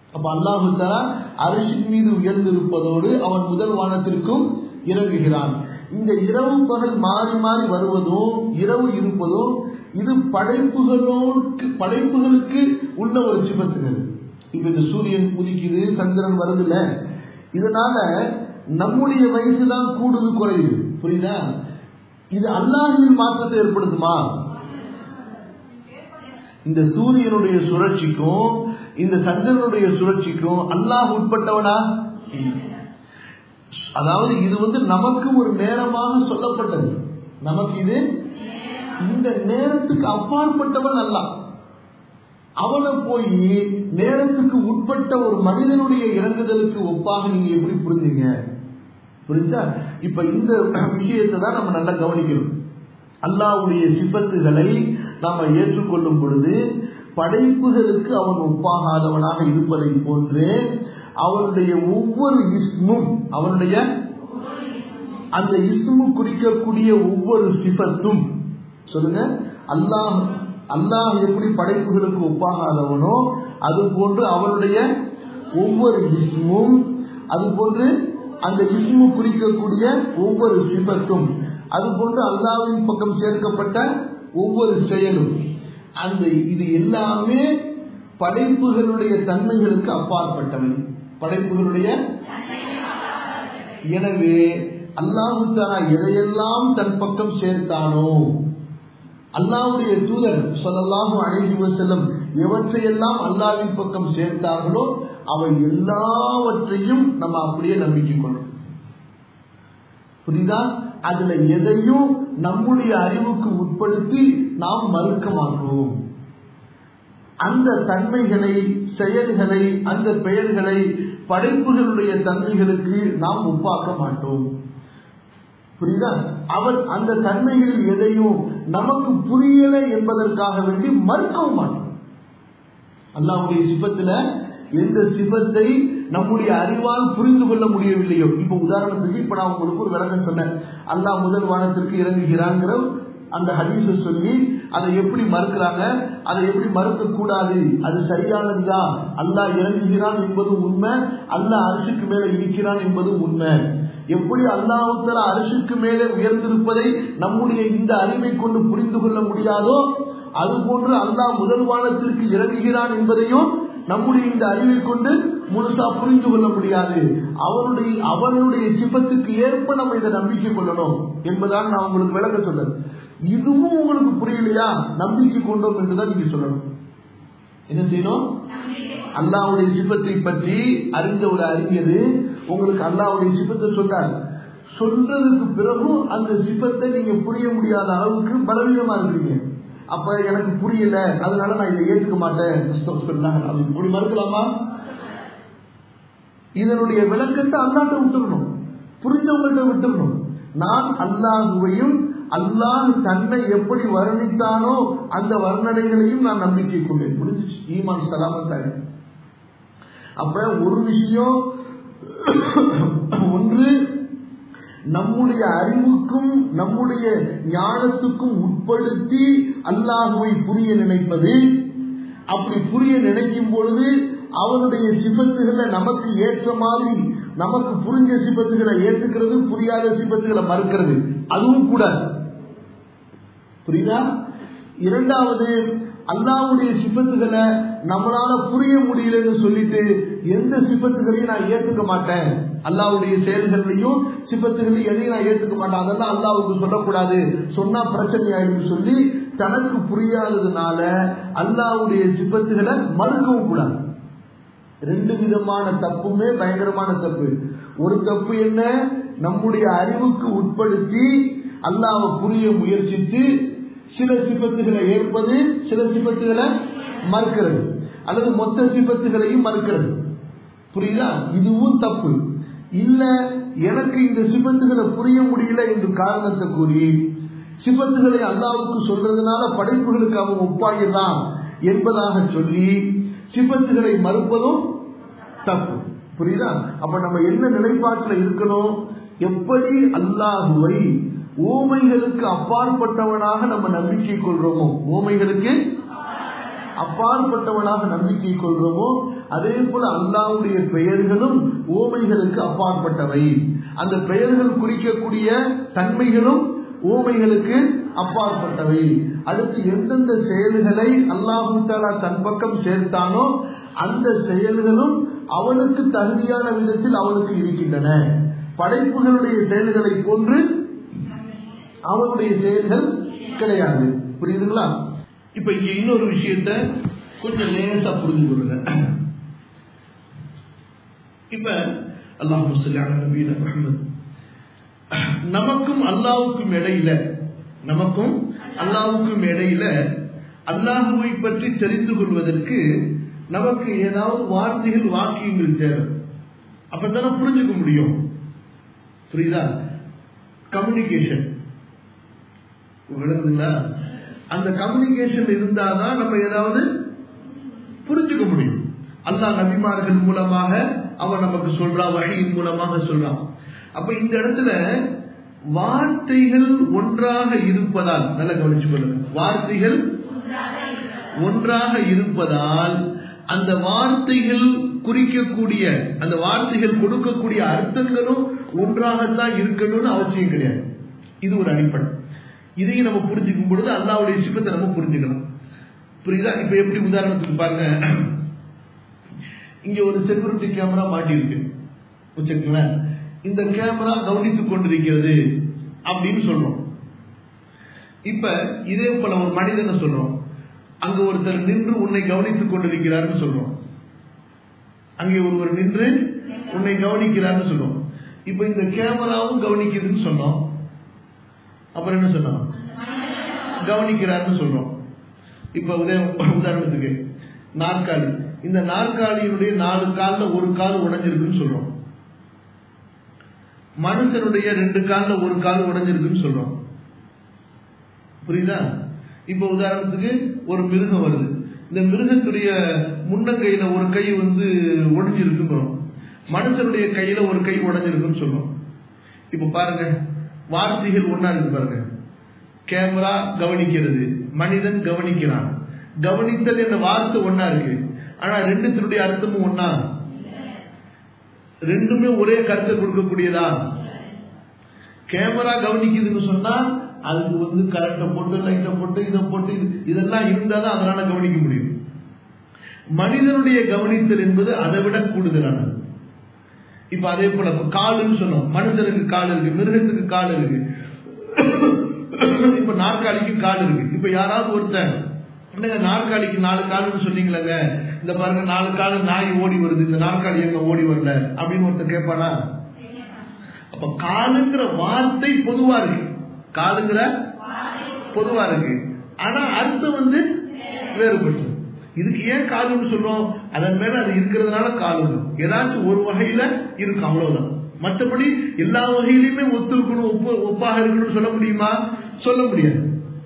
அப்ப அல்லாஹு தலா அரிசின் மீது உயர்ந்திருப்பதோடு அவன் முதல் வானத்திற்கும் இறங்குகிறான் இந்த இரவு பகல் மாறி மாறி வருவதும் இரவு இருப்பதும் இது படைப்புகளோடு படைப்புகளுக்கு உள்ள ஒரு சிபத்துகள் இப்ப இந்த சூரியன் உதிக்குது சந்திரன் வருதுல்ல இதனால நம்முடைய வயசுதான் கூடுது குறையுது புரியுதா இது அல்லாஹின் மாற்றத்தை ஏற்படுத்துமா இந்த சூரியனுடைய சுழற்சிக்கும் இந்த சந்திரனுடைய சுழற்சிக்கும் அல்லாஹ் உட்பட்டவனா அதாவது இது வந்து நமக்கு ஒரு நேரமாக சொல்லப்பட்டது நமக்கு இது இந்த நேரத்துக்கு அப்பாற்பட்டவன் அல்ல அவனை போய் நேரத்துக்கு உட்பட்ட ஒரு மனிதனுடைய இறங்குதலுக்கு ஒப்பாக நீங்க எப்படி புரிஞ்சீங்க புரிஞ்சா இப்ப இந்த விஷயத்தை தான் நம்ம நல்லா கவனிக்கணும் அல்லாவுடைய சிபத்துகளை நாம ஏற்றுக்கொள்ளும் பொழுது படைப்புகளுக்கு அவன் ஒப்பாகாதவனாக இருப்பதை போன்று அவனுடைய ஒவ்வொரு இஸ்மும் அவனுடைய அந்த இஸ்மு குறிக்கக்கூடிய ஒவ்வொரு சிபத்தும் சொல்லுங்க அல்லாஹ் அல்லாஹ் எப்படி படைப்புகளுக்கு ஒப்பாகாதவனோ அது போன்று அவனுடைய ஒவ்வொரு இஸ்மும் அது போன்று அந்த இஸ்மு குறிக்கக்கூடிய ஒவ்வொரு சிபத்தும் அது போன்று அல்லாவின் பக்கம் சேர்க்கப்பட்ட ஒவ்வொரு செயலும் அந்த இது எல்லாமே படைப்புகளுடைய தன்மைகளுக்கு அப்பாற்பட்டவை படைப்புகளுடைய எனவே அல்லாஹு தாலா எதையெல்லாம் தன் பக்கம் சேர்த்தானோ அல்லாவுடைய தூதர் சொல்லலாம் அழைச்சி செல்லும் எவற்றையெல்லாம் அல்லாவின் பக்கம் சேர்த்தார்களோ அவை எல்லாவற்றையும் நம்ம அப்படியே நம்பிக்கை கொள்ளும் புரியுதா அதுல எதையும் நம்முடைய அறிவுக்கு உட்படுத்தி நாம் மறுக்க மாட்டோம் அந்த தன்மைகளை செயல்களை அந்த பெயர்களை படைப்புகளுடைய தன்மைகளுக்கு நாம் ஒப்பாக்க மாட்டோம் புரியுதா அவர் அந்த தன்மைகளில் எதையும் நமக்கு புரியல என்பதற்காக வேண்டி மறுக்கவும் மாட்டோம் அல்லாவுடைய சிப்பத்துல எந்த சிபத்தை நம்முடைய அறிவால் புரிந்து கொள்ள முடியவில்லையோ இப்ப உதாரணத்துக்கு இப்ப நான் உங்களுக்கு ஒரு விளக்கம் சொன்னேன் அல்லாஹ் முதல் வானத்திற்கு இறங்குகிறாங்கிற அந்த ஹதீஸ சொல்லி அதை எப்படி மறுக்கிறாங்க அதை எப்படி மறுக்க கூடாது அது சரியானதுதான் அல்லாஹ் இறங்குகிறான் என்பதும் உண்மை அல்லாஹ் அரிசுக்கு மேல இருக்கிறான் என்பதும் உண்மை எப்படி அல்லாஹுத்தலா அரிசுக்கு மேலே உயர்ந்திருப்பதை நம்முடைய இந்த அறிவை கொண்டு புரிந்து கொள்ள முடியாதோ அது போன்று அல்லாஹ் முதல் வானத்திற்கு இறங்குகிறான் என்பதையும் நம்முடைய இந்த அறிவை கொண்டு முழுசா புரிந்து கொள்ள முடியாது அவருடைய அவனுடைய சிப்பத்துக்கு ஏற்ப நம்ம இதை நம்பிக்கை கொள்ளணும் என்பதான் நான் உங்களுக்கு விளக்க சொல்றேன் இதுவும் உங்களுக்கு புரியலையா நம்பிக்கை கொண்டோம் என்றுதான் நீங்க சொல்லணும் என்ன செய்யணும் அல்லாவுடைய சிப்பத்தை பற்றி அறிந்த ஒரு அறிஞர் உங்களுக்கு அல்லாவுடைய சிப்பத்தை சொன்னார் சொல்றதுக்கு பிறகும் அந்த சிப்பத்தை நீங்க புரிய முடியாத அளவுக்கு பலவீனமா இருக்கீங்க அப்ப எனக்கு புரியல அதனால நான் இதை ஏற்றுக்க மாட்டேன் அப்படி மறுக்கலாமா இதனுடைய விளக்கத்தை அல்லாட்ட விட்டுறணும் புரிஞ்சவங்கள்ட்ட விட்டுறணும் நான் அல்லாஹுவையும் அல்லாஹ் தன்னை எப்படி வர்ணித்தானோ அந்த வர்ணனைகளையும் நான் நம்பிக்கை கொண்டேன் முடிஞ்சிச்சு ஈமான் சலாமத்தாங்க அப்ப ஒரு விஷயம் ஒன்று நம்முடைய அறிவுக்கும் நம்முடைய ஞானத்துக்கும் உட்படுத்தி அல்லாஹுவை புரிய நினைப்பது அப்படி புரிய நினைக்கும் பொழுது அவனுடைய சிபத்துகளை நமக்கு ஏற்ற மாதிரி நமக்கு புரிஞ்ச சிபத்துகளை ஏற்றுக்கிறது புரியாத சிபத்துகளை மறுக்கிறது அதுவும் கூடாது புரியுதா இரண்டாவது அல்லாவுடைய சிபத்துகளை நம்மளால புரிய முடியலன்னு சொல்லிட்டு எந்த சிபத்துகளையும் நான் ஏற்றுக்க மாட்டேன் அல்லாவுடைய செயல்களையும் சிபத்துகளையும் எதையும் நான் ஏற்றுக்க மாட்டேன் அதெல்லாம் அல்லாவுக்கு சொல்லக்கூடாது சொன்னா பிரச்சனை ஆயிடும் சொல்லி தனக்கு புரியாததுனால அல்லாவுடைய சிபத்துகளை மறுக்கவும் கூடாது ரெண்டு விதமான தப்புமே பயங்கரமான தப்பு ஒரு தப்பு என்ன நம்முடைய அறிவுக்கு உட்படுத்தி அல்லாவை புரிய முயற்சித்து சில சிபத்துகளை ஏற்பது சில சிபத்துகளை மறுக்கிறது அல்லது மொத்த சிபத்துகளையும் மறுக்கிறது புரியுதா இதுவும் தப்பு இல்ல எனக்கு இந்த சிபத்துகளை புரிய முடியல என்று காரணத்தை கூறி சிபத்துகளை அல்லாவுக்கு சொல்றதுனால படைப்புகளுக்கு அவன் ஒப்பாகிறான் என்பதாக சொல்லி சிபத்துகளை மறுப்பதும் தப்பு புரியுதா அப்ப நம்ம என்ன நிலைப்பாட்டில் இருக்கணும் எப்படி அல்லாஹுவை ஓமைகளுக்கு அப்பாற்பட்டவனாக நம்ம நம்பிக்கை கொள்றோமோ ஓமைகளுக்கு அப்பாற்பட்டவனாக நம்பிக்கை கொள்கிறோமோ அதே போல அல்லாவுடைய பெயர்களும் ஓமைகளுக்கு அப்பாற்பட்டவை அந்த பெயர்கள் குறிக்கக்கூடிய தன்மைகளும் ஓமைகளுக்கு அப்பாற்பட்டவை அடுத்து எந்தெந்த செயல்களை அல்லாஹு தாலா தன் பக்கம் சேர்த்தானோ அந்த செயல்களும் அவனுக்கு தகுதியான விதத்தில் அவனுக்கு இருக்கின்றன படைப்புகளுடைய செயல்களை போன்று அவனுடைய செயல்கள் கிடையாது புரியுதுங்களா இப்ப இங்க இன்னொரு விஷயத்த கொஞ்சம் லேசா புரிஞ்சு கொள்ளுங்க இப்ப அல்லாஹ் நபீன முகமது நமக்கும் அல்லாவுக்கும் இடையில நமக்கும் அல்லாவுக்கும் இடையில அல்லாஹுவை பற்றி தெரிந்து கொள்வதற்கு நமக்கு ஏதாவது வார்த்தைகள் வாக்கியங்கள் தேவை அப்பதானே புரிஞ்சுக்க முடியும் புரியுதா கம்யூனிகேஷன் விளங்குதுங்களா அந்த கம்யூனிகேஷன் இருந்தாதான் நம்ம ஏதாவது புரிஞ்சுக்க முடியும் அல்லாஹ் நபிமார்கள் மூலமாக அவன் நமக்கு சொல்றான் வகையின் மூலமாக சொல்றான் அப்ப இந்த இடத்துல வார்த்தைகள் ஒன்றாக இருப்பதால் நல்லா கவனிச்சு கொள்ளுங்க வார்த்தைகள் ஒன்றாக இருப்பதால் அந்த வார்த்தைகள் குறிக்கக்கூடிய அந்த வார்த்தைகள் கொடுக்கக்கூடிய அர்த்தங்களும் ஒன்றாகத்தான் இருக்கணும்னு அவசியம் கிடையாது இது ஒரு அடிப்படை இதையும் நம்ம புரிஞ்சுக்கும் பொழுது அல்லாவுடைய சிப்பத்தை நம்ம புரிஞ்சுக்கலாம் புரியுதா இப்ப எப்படி உதாரணத்துக்கு பாருங்க இங்க ஒரு செக்யூரிட்டி கேமரா மாட்டி இருக்கு வச்சுக்கங்களேன் இந்த கேமரா கவனித்துக் கொண்டிருக்கிறது அப்படின்னு சொல்றோம் இப்ப இதே போல ஒரு மனிதனை சொல்றோம் அங்க ஒருத்தர் நின்று உன்னை கவனித்துக் கொண்டிருக்கிறார்னு சொல்றோம் அங்கே ஒருவர் நின்று உன்னை கவனிக்கிறார்னு சொல்றோம் இப்ப இந்த கேமராவும் கவனிக்குதுன்னு சொன்னோம் அப்புறம் என்ன சொன்னோம் கவனிக்கிறார்னு சொல்றோம் இப்ப உதாரணத்துக்கு நாற்காலி இந்த நாற்காலியினுடைய நாலு கால்ல ஒரு கால் உடைஞ்சிருக்குன்னு சொல்றோம் மனுஷனுடைய ரெண்டு கால்ல ஒரு கால் உடைஞ்சிருக்குன்னு சொல்றோம் புரியுதா இப்ப உதாரணத்துக்கு ஒரு மிருகம் வருது இந்த மிருகத்துடைய முன்னங்கையில ஒரு கை வந்து உடைஞ்சிருக்குங்கிறோம் மனுஷனுடைய கையில ஒரு கை உடைஞ்சிருக்குன்னு சொல்றோம் இப்ப பாருங்க வார்த்தைகள் ஒன்னா இருக்கு பாருங்க கேமரா கவனிக்கிறது மனிதன் கவனிக்கிறான் கவனித்தல் என்ற வார்த்தை ஒன்னா இருக்கு ஆனா ரெண்டுத்தினுடைய அர்த்தமும் ஒன்னா ரெண்டுமே ஒரே கருத்தை கொடுக்கக்கூடியதா கேமரா கவனிக்குதுன்னு சொன்னா அதுக்கு வந்து கரண்ட போட்டு லைட்டை போட்டு இதை போட்டு இதெல்லாம் இருந்தாதான் அதனால கவனிக்க முடியும் மனிதனுடைய கவனித்தல் என்பது அதை விட கூடுதலானது இப்ப அதே போல காலுன்னு சொன்னோம் மனுஷனுக்கு கால் இருக்கு மிருகத்துக்கு கால் இருக்கு இப்ப நாற்காலிக்கு கால் இருக்கு இப்ப யாராவது ஒருத்தன் என்னங்க நாற்காலிக்கு நாலு காலுன்னு சொன்னீங்களங்க இந்த பாருங்க நாலு காலு நாய் ஓடி வருது இந்த நாற்காலி எங்க ஓடி வரல அப்படின்னு ஒருத்தர் கேட்பானா அப்ப காலுங்கிற வார்த்தை பொதுவா இருக்கு காலுங்கிற பொதுவா இருக்கு ஆனா அர்த்தம் வந்து வேறுபட்டு இதுக்கு ஏன் காலுன்னு சொல்றோம் அதன் மேல அது இருக்கிறதுனால காலுங்க ஏதாச்சும் ஒரு வகையில இருக்கு அவ்வளவுதான் மற்றபடி எல்லா வகையிலுமே ஒத்து இருக்கணும் ஒப்பு ஒப்பாக இருக்கணும்னு சொல்ல முடியுமா சொல்ல முடியாது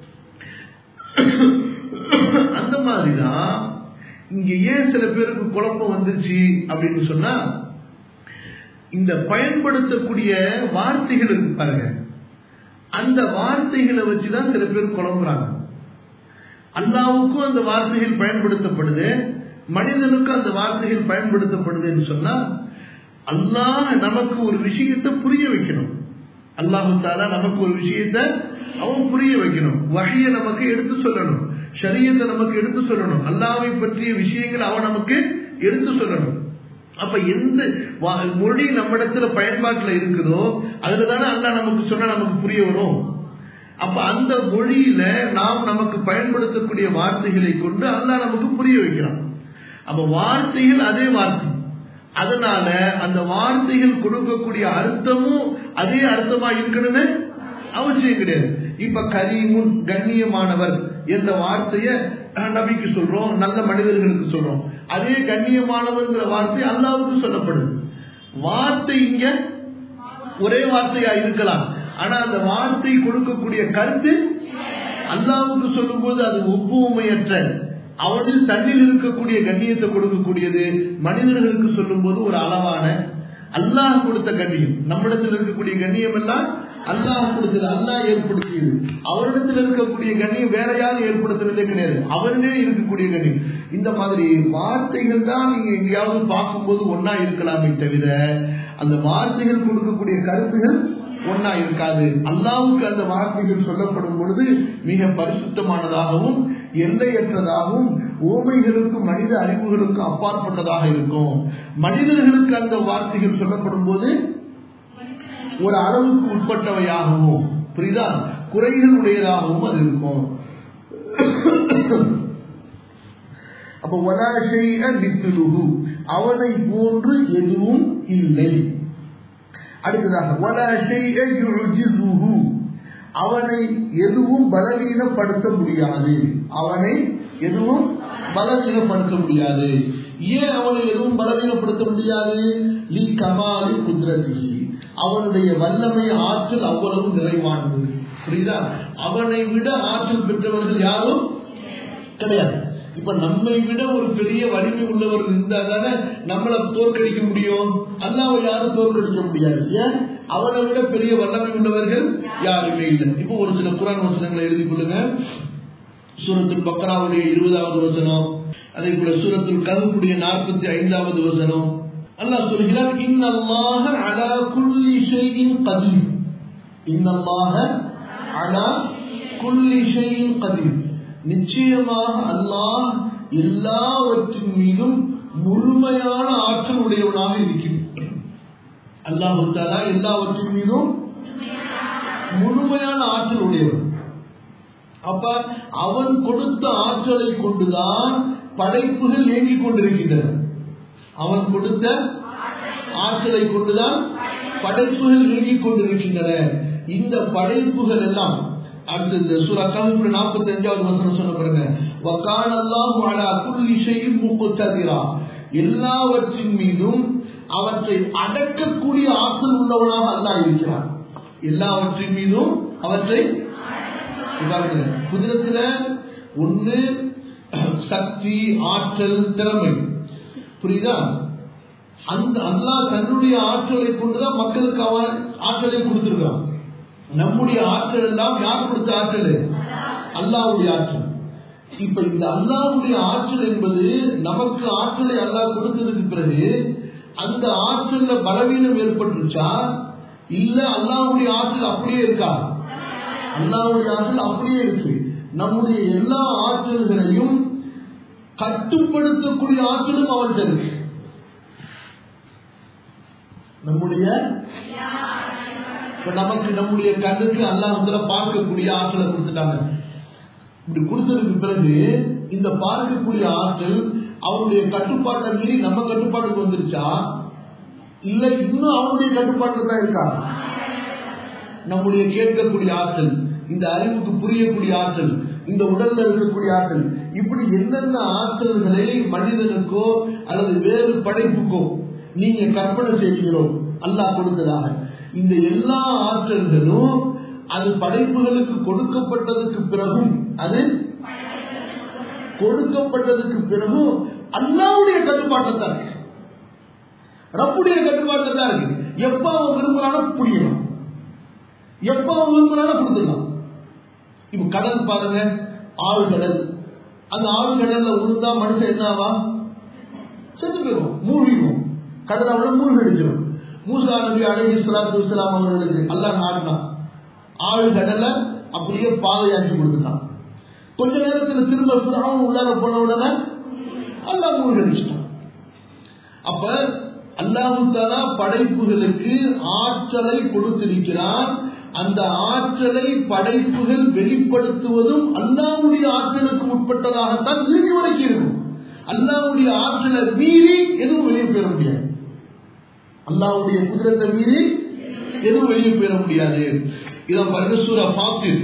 அந்த மாதிரிதான் இங்க ஏன் சில பேருக்கு குழப்பம் வந்துருச்சு அப்படின்னு சொன்னா இந்த பயன்படுத்தக்கூடிய வார்த்தைகள் இருக்கு பாருங்க அந்த வார்த்தைகளை வச்சுதான் சில பேர் குழம்புறாங்க அல்லாவுக்கும் அந்த வார்த்தைகள் பயன்படுத்தப்படுது மனிதனுக்கும் அந்த வார்த்தைகள் பயன்படுத்தப்படுதுன்னு சொன்னா அல்லாஹ் நமக்கு ஒரு விஷயத்தை புரிய வைக்கணும் அல்லாஹு தாலா நமக்கு ஒரு விஷயத்த அவன் புரிய வைக்கணும் வகையை நமக்கு எடுத்து சொல்லணும் ஷரியத்தை நமக்கு எடுத்து சொல்லணும் அல்லாவை பற்றிய விஷயங்கள் அவன் நமக்கு எடுத்து சொல்லணும் அப்ப எந்த மொழி நம்மிடத்துல பயன்பாட்டுல இருக்குதோ அதுலதானே அல்லா நமக்கு சொன்னா நமக்கு புரிய வரும் அப்ப அந்த மொழியில நாம் நமக்கு பயன்படுத்தக்கூடிய வார்த்தைகளை கொண்டு அல்லா நமக்கு புரிய வைக்கிறான் அப்ப வார்த்தைகள் அதே வார்த்தை அதனால அந்த வார்த்தைகள் கொடுக்கக்கூடிய அர்த்தமும் அதே அர்த்தமா இருக்கணும்னு அவசியம் கிடையாது இப்ப கரீமுன் கண்ணியமானவர் என்ற வார்த்தைய நபிக்கு சொல்றோம் நல்ல மனிதர்களுக்கு சொல்றோம் அதே கண்ணியமானவர்ங்கிற வார்த்தை அல்லாவுக்கு சொல்லப்படுது வார்த்தை இங்க ஒரே வார்த்தையா இருக்கலாம் ஆனா அந்த வார்த்தை கொடுக்கக்கூடிய கருத்து அல்லாவுக்கு சொல்லும் போது அது ஒப்புமையற்ற அவனில் தன்னில் இருக்கக்கூடிய கண்ணியத்தை கொடுக்கக்கூடியது மனிதர்களுக்கு சொல்லும் போது ஒரு அளவான அல்லாஹ் கொடுத்த கண்ணியம் நம்மிடத்தில் இருக்கக்கூடிய கண்ணியம் எல்லாம் அல்லாஹ் கொடுத்தது அல்லாஹ் ஏற்படுத்தியது அவரிடத்தில் இருக்கக்கூடிய கண்ணியம் வேற யாரும் ஏற்படுத்துறதே கிடையாது அவரிலே இருக்கக்கூடிய கண்ணியம் இந்த மாதிரி வார்த்தைகள் தான் நீங்க எங்கேயாவது பார்க்கும்போது ஒன்னா இருக்கலாமே தவிர அந்த வார்த்தைகள் கொடுக்கக்கூடிய கருத்துகள் ஒன்னா இருக்காது அல்லாவுக்கு அந்த வார்த்தைகள் சொல்லப்படும் பொழுது மிக பரிசுத்தமானதாகவும் எல்லையற்றதாகவும் ஓமைகளுக்கும் மனித அறிவுகளுக்கும் அப்பாற்பட்டதாக இருக்கும் மனிதர்களுக்கு அந்த வார்த்தைகள் சொல்லப்படும் போது ஒரு அளவுக்கு உட்பட்டவையாகவும் புரியுதா குறைகள் உடையதாகவும் அது இருக்கும் அப்ப மித்துலுகு அவனை போன்று எதுவும் இல்லை அடுத்ததாக அவனை எதுவும் பலவீனப்படுத்த முடியாது அவனை எதுவும் பலவீனப்படுத்த முடியாது ஏன் அவனை எதுவும் பலவீனப்படுத்த முடியாது லி கமாலி குதிரதி அவனுடைய வல்லமை ஆற்றல் அவ்வளவு நிறைவானது புரியுதா அவனை விட ஆற்றல் பெற்றவர்கள் யாரும் கிடையாது இப்ப நம்மை விட ஒரு பெரிய வலிமை உள்ளவர் இருந்தா தானே நம்மளை தோற்கடிக்க முடியும் அல்லாவை யாரும் தோற்கடிக்க முடியாது ஏன் அவனை விட பெரிய வல்லமை உள்ளவர்கள் யாருமே இல்லை இப்போ ஒரு சில குரான் வசனங்களை எழுதி கொள்ளுங்க சூரத்தில் பக்ராவுடைய இருபதாவது வசனம் அதே போல சூரத்தில் கருப்புடைய நாற்பத்தி ஐந்தாவது வசனம் அல்லாஹ் சொல்கிறார் இன்னல்லாஹ அலா குல்லி ஷைஇன் கதீர் இன்னல்லாஹ அலா குல்லி ஷைஇன் கதீர் நிச்சயமாக அல்லாஹ் எல்லாவற்றின் மீதும் முழுமையான ஆற்றல் உடையவனாக இருக்கின்றான் அல்லாஹு தாலா எல்லாவற்றின் மீதும் முழுமையான ஆற்றல் உடையவன் அப்ப அவன் கொடுத்த ஆற்றலை கொண்டுதான் படைப்புகள் இயங்கிக் கொண்டிருக்கின்றன அவன் கொடுத்த ஆற்றலை கொண்டுதான் படைப்புகள் இயங்கிக் கொண்டிருக்கின்றன இந்த படைப்புகள் எல்லாம் அடுத்து இந்த சூரா கஹஃப் நாற்பத்தி அஞ்சாவது வசனம் சொன்ன பாருங்க வக்கான அல்லாஹு அலா குல்லி ஷைஇன் முக்ததிரா எல்லாவற்றின் மீதும் அவற்றை அடக்கக்கூடிய ஆற்றல் உள்ளவனாக அல்லாஹ் இருக்கிறான் எல்லாவற்றின் மீதும் அவற்றை பாருங்க குதிரத்துல ஒண்ணு சக்தி ஆற்றல் திறமை புரியுதா அந்த அல்லாஹ் தன்னுடைய ஆற்றலை கொண்டுதான் மக்களுக்கு அவன் ஆற்றலை கொடுத்திருக்கான் நம்முடைய ஆற்றல் எல்லாம் யார் கொடுத்த ஆற்றல் அல்லாவுடைய ஆற்றல் இப்ப இந்த அல்லாவுடைய ஆற்றல் என்பது நமக்கு ஆற்றலை அல்லாஹ் கொடுத்ததுக்கு பிறகு அந்த ஆற்றல்ல பலவீனம் ஏற்பட்டுருச்சா இல்ல அல்லாவுடைய ஆற்றல் அப்படியே இருக்கா அல்லாவுடைய ஆற்றல் அப்படியே இருக்கு நம்முடைய எல்லா ஆற்றல்களையும் கட்டுப்படுத்தக்கூடிய ஆற்றலும் அவன்கிட்ட இருக்கு நம்முடைய இப்ப நமக்கு நம்முடைய கண்ணுக்கு அல்லாஹ் வந்து பார்க்கக்கூடிய ஆற்றலை கொடுத்துட்டாங்க இப்படி கொடுத்ததுக்கு பிறகு இந்த பார்க்கக்கூடிய ஆற்றல் அவனுடைய கட்டுப்பாட்டை மீறி நம்ம கட்டுப்பாட்டுக்கு வந்துருச்சா இல்ல இன்னும் அவனுடைய கட்டுப்பாட்டில் தான் இருக்கா நம்முடைய கேட்கக்கூடிய ஆற்றல் இந்த அறிவுக்கு புரியக்கூடிய ஆற்றல் இந்த உடல்ல இருக்கக்கூடிய ஆற்றல் இப்படி என்னென்ன ஆற்றல்களை மனிதனுக்கோ அல்லது வேறு படைப்புக்கோ நீங்க கற்பனை செய்வீங்களோ அல்லாஹ் கொடுத்ததாக இந்த எல்லா ஆற்றல்களும் அது படைப்புகளுக்கு கொடுக்கப்பட்டதுக்கு பிறகும் அது கொடுக்கப்பட்டதுக்கு பிறகும் அல்லாவுடைய கட்டுப்பாட்டில் தான் இருக்கு ரப்புடைய கட்டுப்பாட்டில் தான் இருக்கு எப்ப அவன் விரும்புறானோ புரியணும் எப்ப அவன் விரும்புறானோ கொடுத்துடலாம் இப்ப கடல் பாருங்க ஆழ்கடல் அந்த ஆழ்கடல்ல உளுந்தா மனுஷன் என்ன ஆவா செத்து போயிடும் மூழ்கிடும் கடல் அவளை மூழ்கடிச்சிடும் மூசா நபி அலைஹி ஸலாத்து வஸலாம் அவர்களுக்கு அல்லாஹ் நாடினான் ஆழ்கடலை அப்படியே பாதையாக்கி கொடுத்துட்டான் கொஞ்ச நேரத்தில் திரும்ப பிராவும் உள்ளார போன உடனே அல்லாஹ் மூழ்கடிச்சிட்டான் அப்ப அல்லாஹு தாலா படைப்புகளுக்கு ஆற்றலை கொடுத்திருக்கிறான் அந்த ஆற்றலை படைப்புகள் வெளிப்படுத்துவதும் அல்லாவுடைய ஆற்றலுக்கு உட்பட்டதாகத்தான் இறுதி வரைக்கும் இருக்கும் அல்லாவுடைய ஆற்றலை மீறி எதுவும் வெளியே பெற முடியாது அல்லாவுடைய குதிரத்தை மீறி எதுவும் வெளியே பெற முடியாது இதை பாருங்க சூரா பாத்திர்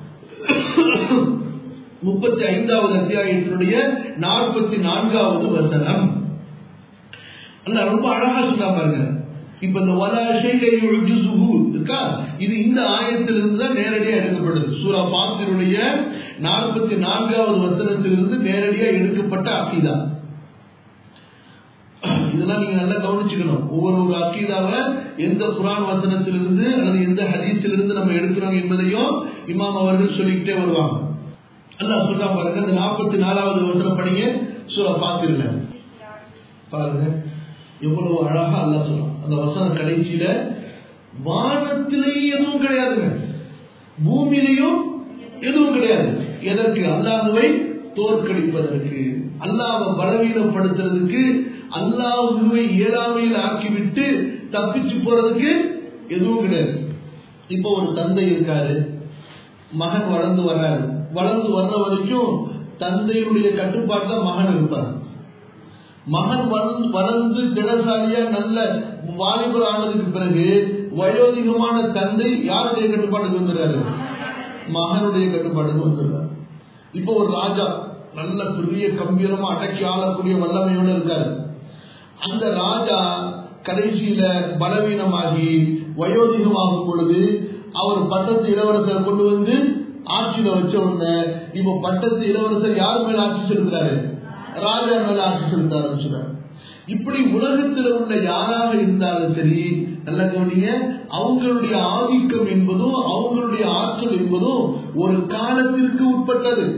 முப்பத்தி ஐந்தாவது அத்தியாயத்தினுடைய நாற்பத்தி நான்காவது வசனம் அல்ல ரொம்ப அழகா சொன்னா பாருங்க இப்ப இந்த வலா ஷைகை யுஜுசுஹு இருக்கா இது இந்த ஆயத்திலிருந்து தான் நேரடியா எடுக்கப்படுது சூரா பாத்திருடைய நாற்பத்தி நான்காவது வசனத்திலிருந்து நேரடியா எடுக்கப்பட்ட அக்கீதா இதெல்லாம் நீங்க நல்லா கவனிச்சுக்கணும் ஒவ்வொரு ஒரு அக்கீதாவை எந்த குரான் வசனத்திலிருந்து அல்லது எந்த ஹதீஸிலிருந்து நம்ம எடுக்கிறோம் என்பதையும் இமாம் அவர்கள் சொல்லிக்கிட்டே வருவாங்க அல்லாஹ் சொல்றா பாருங்க இந்த நாற்பத்தி நாலாவது வசனம் படிங்க சூரா பாத்திரல பாருங்க எவ்வளவு அழகா அல்லாஹ் சொல்றான் அந்த வசனம் கடைசியில வானத்திலேயும் எதுவும் கிடையாதுங்க பூமியிலையும் எதுவும் கிடையாது எதற்கு அல்லாஹுவை தோற்கடிப்பதற்கு அல்லாவை பலவீனப்படுத்துறதுக்கு அல்லாஹுவை இயலாமையில் ஆக்கிவிட்டு தப்பிச்சு போறதுக்கு எதுவும் கிடையாது இப்போ ஒரு தந்தை இருக்காரு மகன் வளர்ந்து வர்றாரு வளர்ந்து வர்ற வரைக்கும் தந்தையுடைய கட்டுப்பாட்டுல மகன் இருப்பார் மகன் வளர்ந்து வளர்ந்து திடசாலியா நல்ல வாலிபர் ஆனதுக்கு பிறகு வயோதிகமான தந்தை யாருடைய கட்டுப்பாட்டுக்கு வந்துடுறாரு மகனுடைய கட்டுப்பாட்டுக்கு வந்துடுறாரு இப்போ ஒரு ராஜா நல்ல பெரிய கம்பீரமா அடக்கி ஆளக்கூடிய வல்லமையோடு இருக்காரு அந்த ராஜா கடைசியில பலவீனமாகி வயோதிகமாகும் பொழுது அவர் பட்டத்து இளவரசரை கொண்டு வந்து ஆட்சியில வச்ச உடனே இப்ப பட்டத்து இளவரசர் யார் மேல ஆட்சி செலுத்துறாரு ராஜா மேல ஆட்சி செலுத்த ஆரம்பிச்சுறாரு இப்படி உலகத்தில் உள்ள யாராக இருந்தாலும் சரி நல்ல கவனிங்க அவங்களுடைய ஆதிக்கம் என்பதும் அவங்களுடைய ஆற்றல் என்பதும் ஒரு காலத்திற்கு உட்பட்டது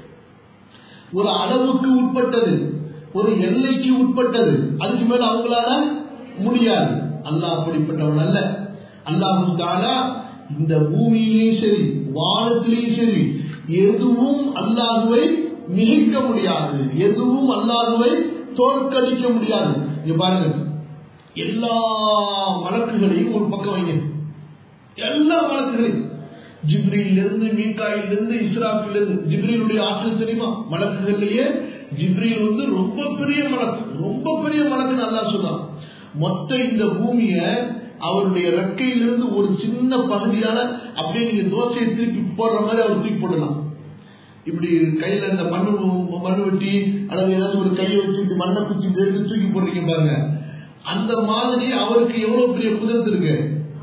ஒரு அளவுக்கு உட்பட்டது ஒரு எல்லைக்கு உட்பட்டது அதுக்கு மேல அவங்களால முடியாது அல்லாஹ் அப்படிப்பட்டவன் அல்ல அல்லாஹு தாலா இந்த பூமியிலையும் சரி வானத்திலையும் சரி எதுவும் அல்லாஹுவை மிகைக்க முடியாது எதுவும் அல்லாஹுவை தோற்கடிக்க முடியாது இங்க பாருங்க எல்லா வழக்குகளையும் ஒரு பக்கம் வைங்க எல்லா வழக்குகளையும் ஜிப்ரில இருந்து மீகாயில இருந்து இஸ்ராஃபில இருந்து ஜிப்ரிலுடைய ஆற்றல் தெரியுமா மலக்குகள்லயே ஜிப்ரில் வந்து ரொம்ப பெரிய மலக்கு ரொம்ப பெரிய மலக்கு நல்லா சொன்னான் மொத்த இந்த பூமிய அவருடைய ரெக்கையிலிருந்து ஒரு சின்ன பகுதியால அப்படியே நீங்க தோசையை திருப்பி போடுற மாதிரி அவர் தூக்கி போடலாம் இப்படி கையில இந்த மண்ணு மண்ணு வெட்டி அல்லது ஏதாவது ஒரு கையை வச்சு இப்படி மண்ணை குச்சி எடுத்து தூக்கி போடுறீங்க பாருங்க அந்த மாதிரி அவருக்கு எவ்வளவு பெரிய குதிரத்து இருக்கு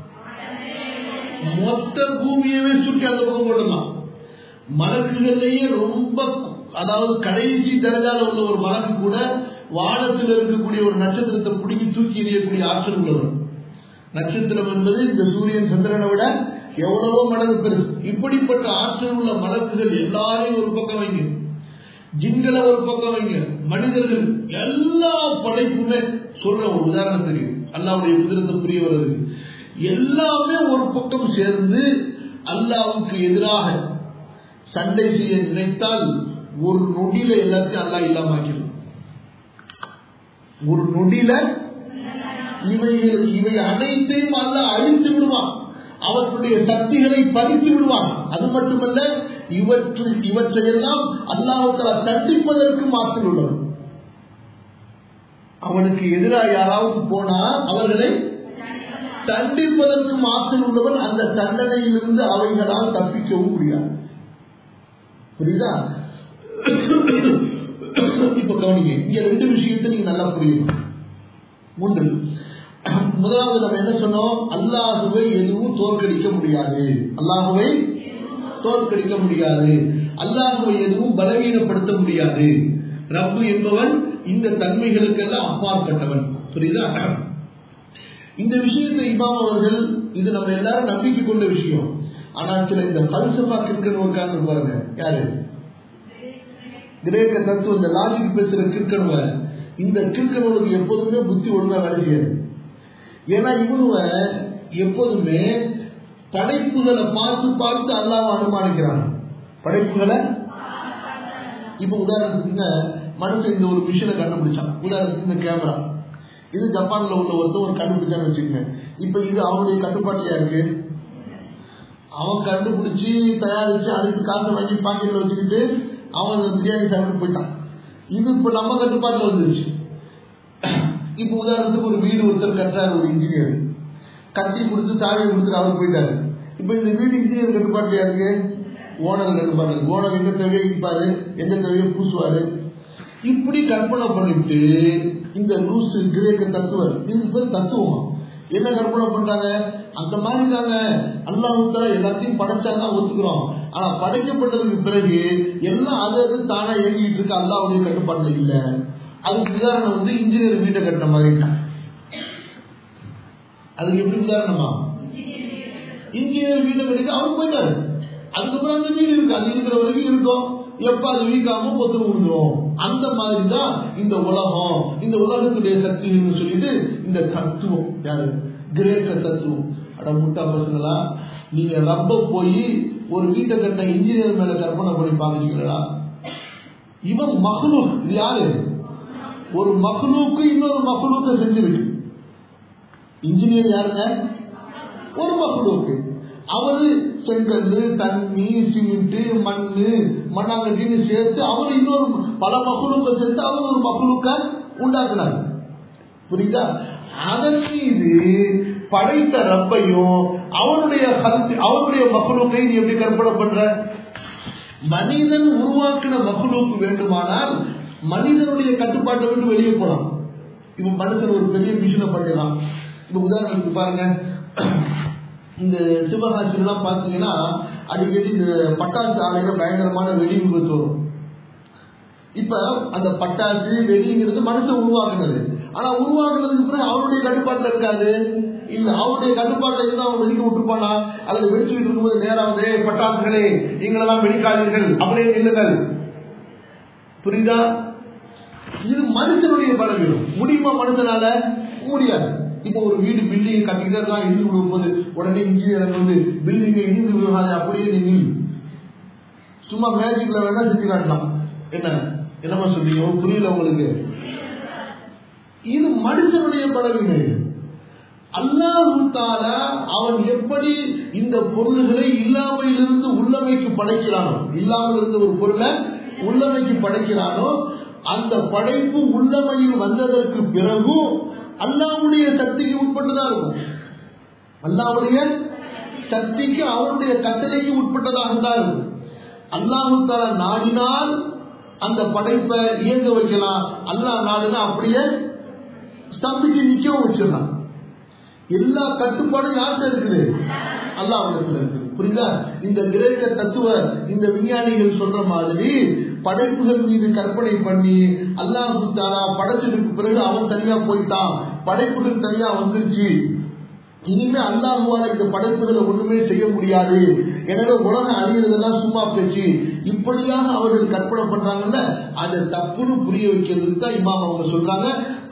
மொத்த பூமியவே சுற்றி அந்த பக்கம் போடலாம் மலக்குகள்லயே ரொம்ப அதாவது கடைசி தரஜால உள்ள ஒரு மலக்கு கூட வானத்தில் இருக்கக்கூடிய ஒரு நட்சத்திரத்தை பிடிக்கி தூக்கி எறியக்கூடிய ஆற்றல் உள்ளவர் நட்சத்திரம் என்பது இந்த சூரியன் சந்திரனை விட எவ்வளவோ மடங்கு பெருசு இப்படிப்பட்ட ஆற்றல் உள்ள மலக்குகள் எல்லாரையும் ஒரு பக்கம் வைங்க ஜின்களை ஒரு பக்கம் வைங்க மனிதர்கள் எல்லா படைப்புமே சொல்ற ஒரு உதாரணம் தெரியும் அல்லாவுடைய குதிரத்தை புரிய வருது எல்லாமே ஒரு பக்கம் சேர்ந்து அல்லாவுக்கு எதிராக சண்டை செய்ய நினைத்தால் ஒரு நொடியில எல்லாத்தையும் அல்லா இல்லாம ஆக்கிடும் ஒரு நொடியில இவைகள் இவை அனைத்தையும் அல்ல அழித்து விடுவான் அவற்றுடைய சக்திகளை பறித்து விடுவான் அது மட்டுமல்ல இவற்றில் இவற்றையெல்லாம் அல்லாஹால தண்டிப்பதற்கு மாற்றில் உள்ளவன் அவனுக்கு எதிராக யாராவது போனா அவர்களை தண்டிப்பதற்கு மாற்றில் உள்ளவன் அந்த தண்டனையிலிருந்து அவைகளால் தப்பிக்கவும் முடியாது புரியுதா இப்ப கவனிங்க இங்க ரெண்டு விஷயத்தை நீங்க நல்லா புரியணும் ஒன்று முதலாவது நம்ம என்ன சொன்னோம் அல்லாஹுவை எதுவும் தோற்கடிக்க முடியாது அல்லாஹுவை தோற்கடிக்க முடியாது அல்லாஹுவை எதுவும் பலவீனப்படுத்த முடியாது ரப்பு என்பவன் இந்த தன்மைகளுக்கெல்லாம் அப்பாற்பட்டவன் புரியுதா இந்த விஷயத்தை இமாம் அவர்கள் இது நம்ம எல்லாரும் நம்பிக்கை கொண்ட விஷயம் ஆனா சில இந்த பல்சபா கிற்கன் இருக்காங்க பாருங்க யாரு கிரேக்க தத்துவம் இந்த லாஜிக் பேசுற கிற்கனுவ இந்த கிற்கனவனுக்கு எப்போதுமே புத்தி ஒழுங்கா வேலை செய்யாது ஏன்னா இவனுவ எப்போதுமே படைப்புகளை பார்த்து பார்த்து அல்லாம அனுமானிக்கிறான் படைப்புகளை இப்ப உதாரணத்துக்கு மனுஷன் இந்த ஒரு மிஷினை கண்டுபிடிச்சான் உதாரணத்துக்கு இந்த கேமரா இது ஜப்பான்ல உள்ள ஒருத்தர் ஒரு கண்டுபிடிச்சான்னு வச்சுக்கோங்க இப்ப இது அவனுடைய கட்டுப்பாட்டியா இருக்கு அவன் கண்டுபிடிச்சு தயாரிச்சு அதுக்கு காசை வாங்கி பாக்கெட்ல வச்சுக்கிட்டு அவன் பிரியாணி சாப்பிட்டு போயிட்டான் இது இப்ப நம்ம கட்டுப்பாட்டுல வந்துருச்சு இப்ப உதாரணத்துக்கு ஒரு வீடு ஒருத்தர் கட்டுறாரு ஒரு இன்ஜினியர் கட்டி கொடுத்து சாவியை கொடுத்துட்டு அவர் போயிட்டாரு இப்ப இந்த வீடு இன்ஜினியர் கட்டுப்பாட்டுல இருக்கு ஓனர் கட்டுப்பாடு இருக்கு ஓனர் எந்த தேவையை இப்பாரு எந்த தேவையை பூசுவாரு இப்படி கற்பனை பண்ணிட்டு இந்த லூசு கிரேக்க தத்துவர் இது பேர் தத்துவம் என்ன கற்பனை பண்றாங்க அந்த மாதிரி தாங்க அல்லாஹால எல்லாத்தையும் படைச்சாங்க ஒத்துக்கிறோம் ஆனா படைக்கப்பட்டதுக்கு பிறகு எல்லாம் அது அது தானா இயங்கிட்டு இருக்கு அல்லாவுடைய கட்டுப்பாட்டுல இல்ல அதுக்கு உதாரணம் வந்து இன்ஜினியர் வீட்டை கட்டின மாதிரி அதுக்கு எப்படி உதாரணமா இன்ஜினியர் வீட்டை கட்டிட்டு அவர் போயிட்டாரு அதுக்கப்புறம் அந்த வீடு இருக்கு அது இருக்கிற வரைக்கும் இருக்கும் எப்ப அது வீக்காம பொத்து விழுந்துரும் அந்த மாதிரி தான் இந்த உலகம் இந்த உலகத்துடைய சக்தின்னு சொல்லிட்டு இந்த தத்துவம் யாரு கிரேக்க தத்துவம் அட முட்டா பசங்களா நீங்க ரொம்ப போய் ஒரு வீட்டை கட்ட இன்ஜினியர் மேல கற்பனை பண்ணி பாக்குறீங்களா இவன் மகளூக் இது யாரு ஒரு மகளூக்கு இன்னொரு மகளூக்க செஞ்சிருக்கு இன்ஜினியர் யாருங்க ஒரு மகளூக்கு அவரு செங்கல் தண்ணி சிமெண்ட் மண்ணு மண்ணாங்கட்டின்னு சேர்த்து அவர் இன்னொரு பல மகளுக்க சேர்த்து அவர் ஒரு மகளுக்க உண்டாக்குனார் புரியுதா அதன் மீது படைத்த ரப்பையும் அவனுடைய கருத்து அவனுடைய மகளுக்கை நீ எப்படி கற்பனை பண்ற மனிதன் உருவாக்கின மகளுக்கு வேண்டுமானால் மனிதனுடைய கட்டுப்பாட்டை விட்டு வெளியே போலாம் இப்ப மனுஷன் ஒரு பெரிய மிஷினை பண்ணிடலாம் இப்ப உதாரணத்துக்கு பாருங்க இந்த சிவகாசிலாம் பார்த்தீங்கன்னா அடிக்கடி இந்த பட்டாசு ஆலையில பயங்கரமான வெடி விபத்து வரும் இப்ப அந்த பட்டாசு வெடிங்கிறது மனுஷன் உருவாக்குனது ஆனா உருவாக்குனதுக்கு பிறகு அவருடைய கட்டுப்பாட்டுல இருக்காது இல்ல அவருடைய கட்டுப்பாட்டுல இருந்து அவன் வெடிக்க விட்டுருப்பானா அல்லது வெடிச்சுட்டு இருக்கும்போது நேரம் வந்து "ஏய், பட்டாசுகளே நீங்களெல்லாம் வெடிக்காதீர்கள் அப்படியே நில்லுங்கள் புரியுதா இது மனுஷனுடைய பலவீனம் முடியுமா மனுஷனால முடியாது இப்போ ஒரு வீடு பில்டிங் கட்டிக்கிட்டே இருக்கலாம் இடிந்து விழும்போது உடனே இன்ஜினியர் வந்து பில்டிங்கை இடிந்து விழுகாது அப்படியே நீ நில் சும்மா மேஜிக்ல வேணா செஞ்சு காட்டலாம் என்ன என்னமா சொல்றீங்க புரியல உங்களுக்கு இது மனுஷனுடைய பலவீனம் இது அல்லாஹு தாலா அவன் எப்படி இந்த பொருள்களை இல்லாமையிலிருந்து உள்ளமைக்கு படைக்கிறானோ இல்லாமல் இருந்த ஒரு பொருளை உள்ளமைக்கு படைக்கிறானோ அந்த படைப்பு உள்ளமையில் வந்ததற்கு பிறகும் அல்லாவுடைய சக்திக்கு உட்பட்டுதான் இருக்கும் அல்லாவுடைய சக்திக்கு அவருடைய கட்டளைக்கு உட்பட்டதாக தான் இருக்கும் அல்லாஹு தாலா நாடினால் அந்த படைப்பை இயங்க வைக்கலாம் அல்லாஹ் நாடுனா அப்படியே ஸ்தம்பிச்சு நிக்கவும் வச்சிடலாம் எல்லா கட்டுப்பாடும் யார்கிட்ட இருக்குது அல்லாஹ்விடத்துல இருக்குது புரியுதா இந்த கிரேக்க தத்துவ இந்த விஞ்ஞானிகள் சொல்ற மாதிரி படைப்புகள் மீது கற்பனை பண்ணி அல்லாஹு தாலா படைச்சதுக்கு பிறகு அவன் தனியா போயிட்டான் படைப்புகள் தனியா வந்துருச்சு இனிமே அல்லாஹுவால இந்த படைப்புகளை ஒண்ணுமே செய்ய முடியாது எனவே உலகம் அழியறதெல்லாம் சும்மா பேச்சு இப்படியாக அவர்கள் கற்பனை பண்றாங்கல்ல அதை தப்புன்னு புரிய வைக்கிறதுக்கு தான் இமாம் அவங்க சொல்றாங்க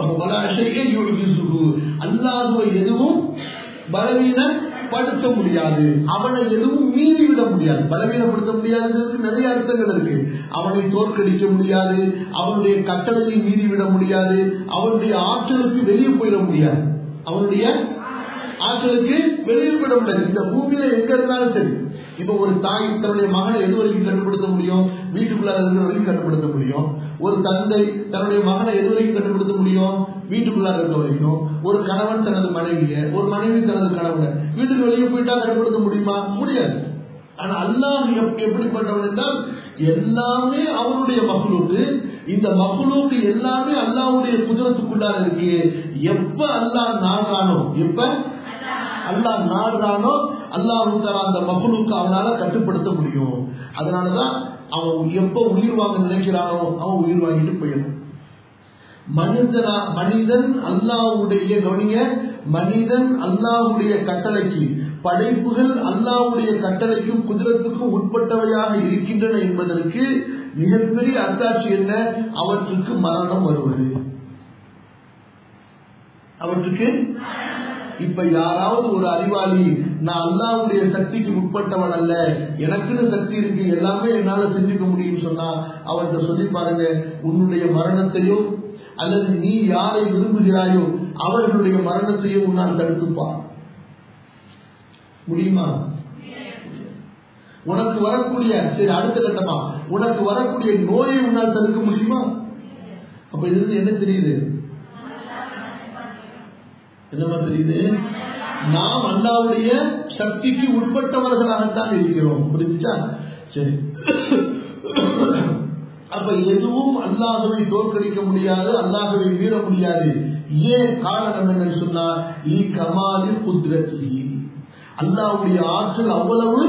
அல்லாஹுவை எதுவும் பலவீனப்படுத்த முடியாது அவனை எதுவும் மீறி விட முடியாது பலவீனப்படுத்த முடியாதுங்கிறதுக்கு நிறைய அர்த்தங்கள் இருக்கு அவனை தோற்கடிக்க முடியாது அவனுடைய கட்டளையை மீறி விட முடியாது அவனுடைய ஆற்றலுக்கு வெளியே போயிட முடியாது அவனுடைய ஆற்றலுக்கு வெளியில் விட முடியாது இந்த பூமியில எங்க இருந்தாலும் சரி இப்ப ஒரு தாய் தன்னுடைய மகனை எது வரைக்கும் கட்டுப்படுத்த முடியும் வீட்டுக்குள்ளார இருக்கிற வரைக்கும் கட்டுப்படுத்த முடியும் ஒரு தந்தை தன்னுடைய மகனை எது வரைக்கும் கட்டுப்படுத்த முடியும் வீட்டுக்குள்ளார இருக்க வரைக்கும் ஒரு கணவன் தனது மனைவிய ஒரு மனைவி தனது கணவனை வீட்டுக்கு வெளியே போயிட்டா கட்டுப்படுத்த முடியுமா முடியாது ஆனா அல்லாஹ் எப்- எப்படிப்பட்டவன் என்றால் எல்லாமே அவனுடைய மகளுக்கு இந்த மகளுக்கு எல்லாமே அல்லாஹ்வுடைய குதிரத்துக்குள்ளார இருக்கு எப்ப அல்லாஹ் நாடுறானோ எப்ப அல்லாஹ் நாடுறானோ அல்லாஹ் தஆலா அந்த மகளுக்கு அவனால கட்டுப்படுத்த முடியும் அதனாலதான் அவன் எப்ப உயிர் வாங்க நினைக்கிறானோ அவன் உயிர் வாங்கிட்டு போயிடும் மனிதனா மனிதன் அல்லாஹ்வுடைய கவனிங்க மனிதன் அல்லாஹ்வுடைய கட்டளைக்கு படைப்புகள் அல்லாஹ்வுடைய கட்டளைக்கும் குதிரத்துக்கும் உட்பட்டவையாக இருக்கின்றன என்பதற்கு மிகப்பெரிய அத்தாட்சி என்ன அவற்றுக்கு மரணம் வருவது அவற்றுக்கு இப்ப யாராவது ஒரு அறிவாளி நான் அல்லாவுடைய சக்திக்கு உட்பட்டவன் அல்ல எனக்குன்னு சக்தி இருக்கு எல்லாமே என்னால செஞ்சுக்க முடியும்னு சொன்னா அவர்கிட்ட சொல்லி பாருங்க உன்னுடைய மரணத்தையோ அல்லது நீ யாரை விரும்புகிறாயோ அவர்களுடைய மரணத்தையோ உன்னால் தடுத்துப்பா முடியுமா உனக்கு வரக்கூடிய சரி அடுத்த கட்டமா உனக்கு வரக்கூடிய நோயை உன்னால் தடுக்க முடியுமா அப்ப இதுல இருந்து என்ன தெரியுது என்னமா தெரியுது நாம் அல்லாவுடைய சக்திக்கு உட்பட்டவர்களாகத்தான் இருக்கிறோம் புரிஞ்சுச்சா சரி அப்ப எதுவும் அல்லாஹவை தோற்கடிக்க முடியாது அல்லாஹவை மீற முடியாது ஏன் காரணம் என்னன்னு சொன்னா ஈ கமாலி குதிரத்தி அல்லாஹ்வுடைய ஆற்றல் அவ்வளவு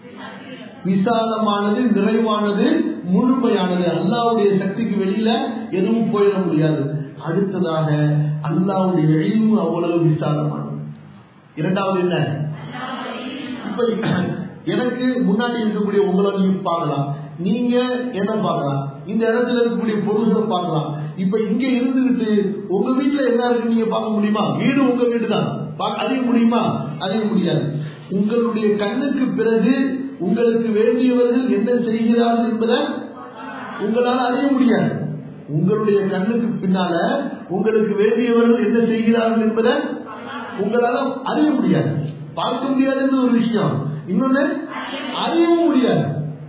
விசாலமானது நிறைவானது முழுமையானது அல்லாவுடைய சக்திக்கு வெளியில எதுவும் போயிட முடியாது அடுத்ததாக அல்லாவுடைய எழிவு அவ்வளவு விசாலமானது இரண்டாவது என்ன இப்ப எனக்கு முன்னாடி இருக்கக்கூடிய உங்களை நீங்க பார்க்கலாம் நீங்க என்ன பார்க்கலாம் இந்த இடத்துல இருக்கக்கூடிய பொருள்களை பார்க்கலாம் இப்ப இங்க இருந்துகிட்டு உங்க வீட்டுல என்ன இருக்கு நீங்க பார்க்க முடியுமா வீடு உங்க வீடு தான் அறிய முடியுமா அறிய முடியாது உங்களுடைய கண்ணுக்கு பிறகு உங்களுக்கு வேண்டியவர்கள் என்ன செய்கிறார்கள் என்பதை உங்களால் அறிய முடியாது உங்களுடைய கண்ணுக்கு பின்னால உங்களுக்கு வேண்டியவர்கள் என்ன செய்கிறார்கள் என்பதை உங்களால அறிய முடியாது பார்க்க முடியாதுன்னு ஒரு விஷயம் இன்னொன்னு அறியவும் முடியாது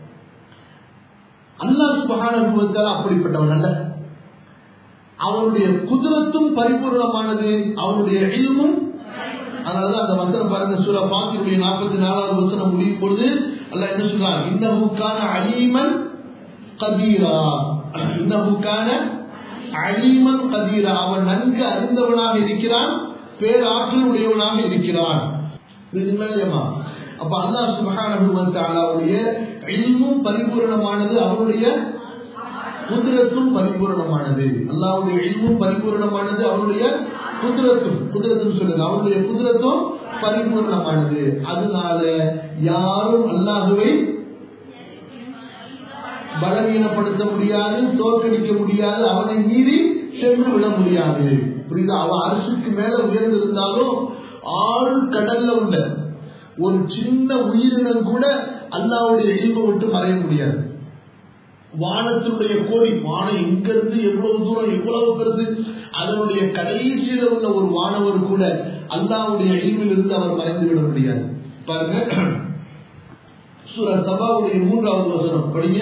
அல்லாஹ் சுபகானுபவத்தால் அப்படிப்பட்டவன் அல்ல அவனுடைய குதிரத்தும் பரிபூர்ணமானது அவனுடைய இல்மும் அதனாலதான் அந்த வசனம் பாருங்க சூரா பாத்தினுடைய நாற்பத்தி நாலாவது வசனம் முடியும் பொழுது அல்ல என்ன சொல்றான் இன்னமுக்கான அலீமன் கதீரா இன்னமுக்கான அலீமன் கதீரா அவன் நன்கு அறிந்தவனாக இருக்கிறான் பேராற்றல் உடையவனாக இருக்கிறான் புரியுதுங்களா அப்ப அல்லாஹ் சுபஹானஹுடைய இல்மும் பரிபூரணமானது அவருடைய குதிரத்தும் பரிபூரணமானது அல்லாவுடைய இல்மும் பரிபூரணமானது அவருடைய குதிரத்தும் குதிரத்தும் சொல்லுங்க அவருடைய குதிரத்தும் பரிபூர்ணமானது அதனால யாரும் அல்லாஹுவை பலவீனப்படுத்த முடியாது தோற்கடிக்க முடியாது அவனை மீறி சென்று விட முடியாது புரியுதா அவன் அரசுக்கு மேல உயர்ந்திருந்தாலும் ஆழ் கடல்ல உள்ள ஒரு சின்ன உயிரினம் கூட அல்லாவுடைய இயல்பை விட்டு மறைய முடியாது வானத்தினுடைய கோடி வானம் எங்க இருந்து எவ்வளவு தூரம் எவ்வளவு பெருது அதனுடைய கடைசியில உள்ள ஒரு வானவர் கூட அல்லாவுடைய இழிவில் இருந்து அவர் மறைந்து விட முடியாது பாருங்க சூர சபாவுடைய மூன்றாவது வசனம் படிங்க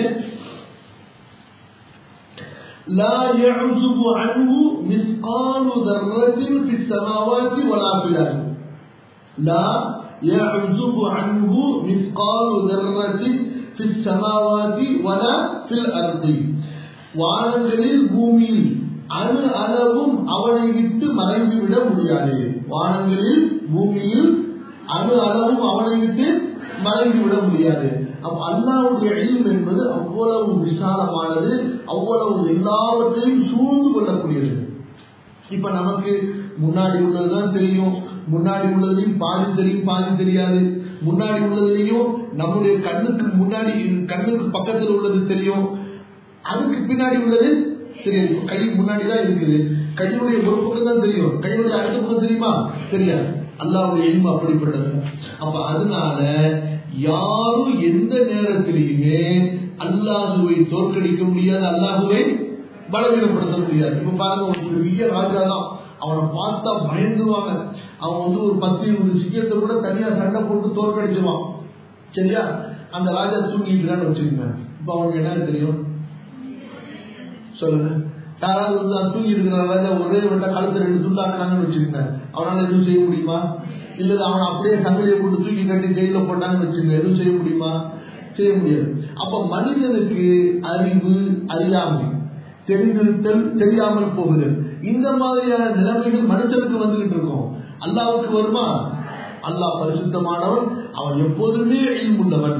لا يعزب عنه مثقال ذرة في السماوات ولا في الأرض لا يعزب عنه مثقال ذرة في السماوات ولا في الأرض வானங்களில் பூமியில் அணு அளவும் அவனை விட்டு மறைந்து விட முடியாது வானங்களில் பூமியில் அணு அளவும் அவனை விட்டு மறைந்து விட முடியாது அப்ப அல்லாவுடைய எழில் என்பது அவ்வளவு விசாலமானது அவ்வளவு எல்லாவற்றையும் சூழ்ந்து கொள்ளக்கூடியது இப்ப நமக்கு முன்னாடி உள்ளதுதான் தெரியும் முன்னாடி உள்ளதுலையும் பாதி தெரியும் பாதி தெரியாது முன்னாடி உள்ளதுலையும் நம்முடைய கண்ணுக்கு முன்னாடி கண்ணுக்கு பக்கத்தில் உள்ளது தெரியும் அதுக்கு பின்னாடி உள்ளது தெரியாது கை முன்னாடி தான் இருக்குது கையுடைய ஒரு பக்கம் தான் தெரியும் கையுடைய அடுத்த பக்கம் தெரியுமா தெரியாது அல்லாவுடைய எலும்பு அப்படிப்பட்டது அப்ப அதனால யாரும் எந்த நேரத்திலையுமே அல்லாஹுவை தோற்கடிக்க முடியாது அல்லாஹுவை பலவீனப்படுத்த முடியாது இப்ப பாருங்க ஒரு பெரிய ராஜா தான் அவனை பார்த்தா பயந்துவாங்க அவன் வந்து ஒரு பத்து இருபது சிக்கத்தை கூட தனியா சண்டை போட்டு தோற்கடிச்சிருவான் சரியா அந்த ராஜா தூங்கிட்டு வச்சுக்கோங்க இப்ப அவனுக்கு என்ன தெரியும் சொல்லுங்க யாராவது வந்து தூங்கி இருக்கிற ஒரே விட்ட கழுத்து ரெண்டு துண்டாக்குனாங்கன்னு வச்சுக்கோங்க அவனால எதுவும் செய்ய முடியுமா இல்ல அவனை அப்படியே சங்கிலியை போட்டு தூக்கி கட்டி ஜெயில போட்டாங்கன்னு வச்சுக்கோங்க எதுவும் செய்ய முடியுமா செய்ய முடியாது அப்ப மனிதனுக்கு அறிவு அறியாமை தெரிந்திருத்தல் தெரியாமல் போகுது இந்த மாதிரியான நிலைமைகள் மனுஷனுக்கு வந்துகிட்டு இருக்கும் அல்லாவுக்கு வருமா அல்லாஹ் பரிசுத்தமானவன் அவன் எப்போதுமே உள்ளவன்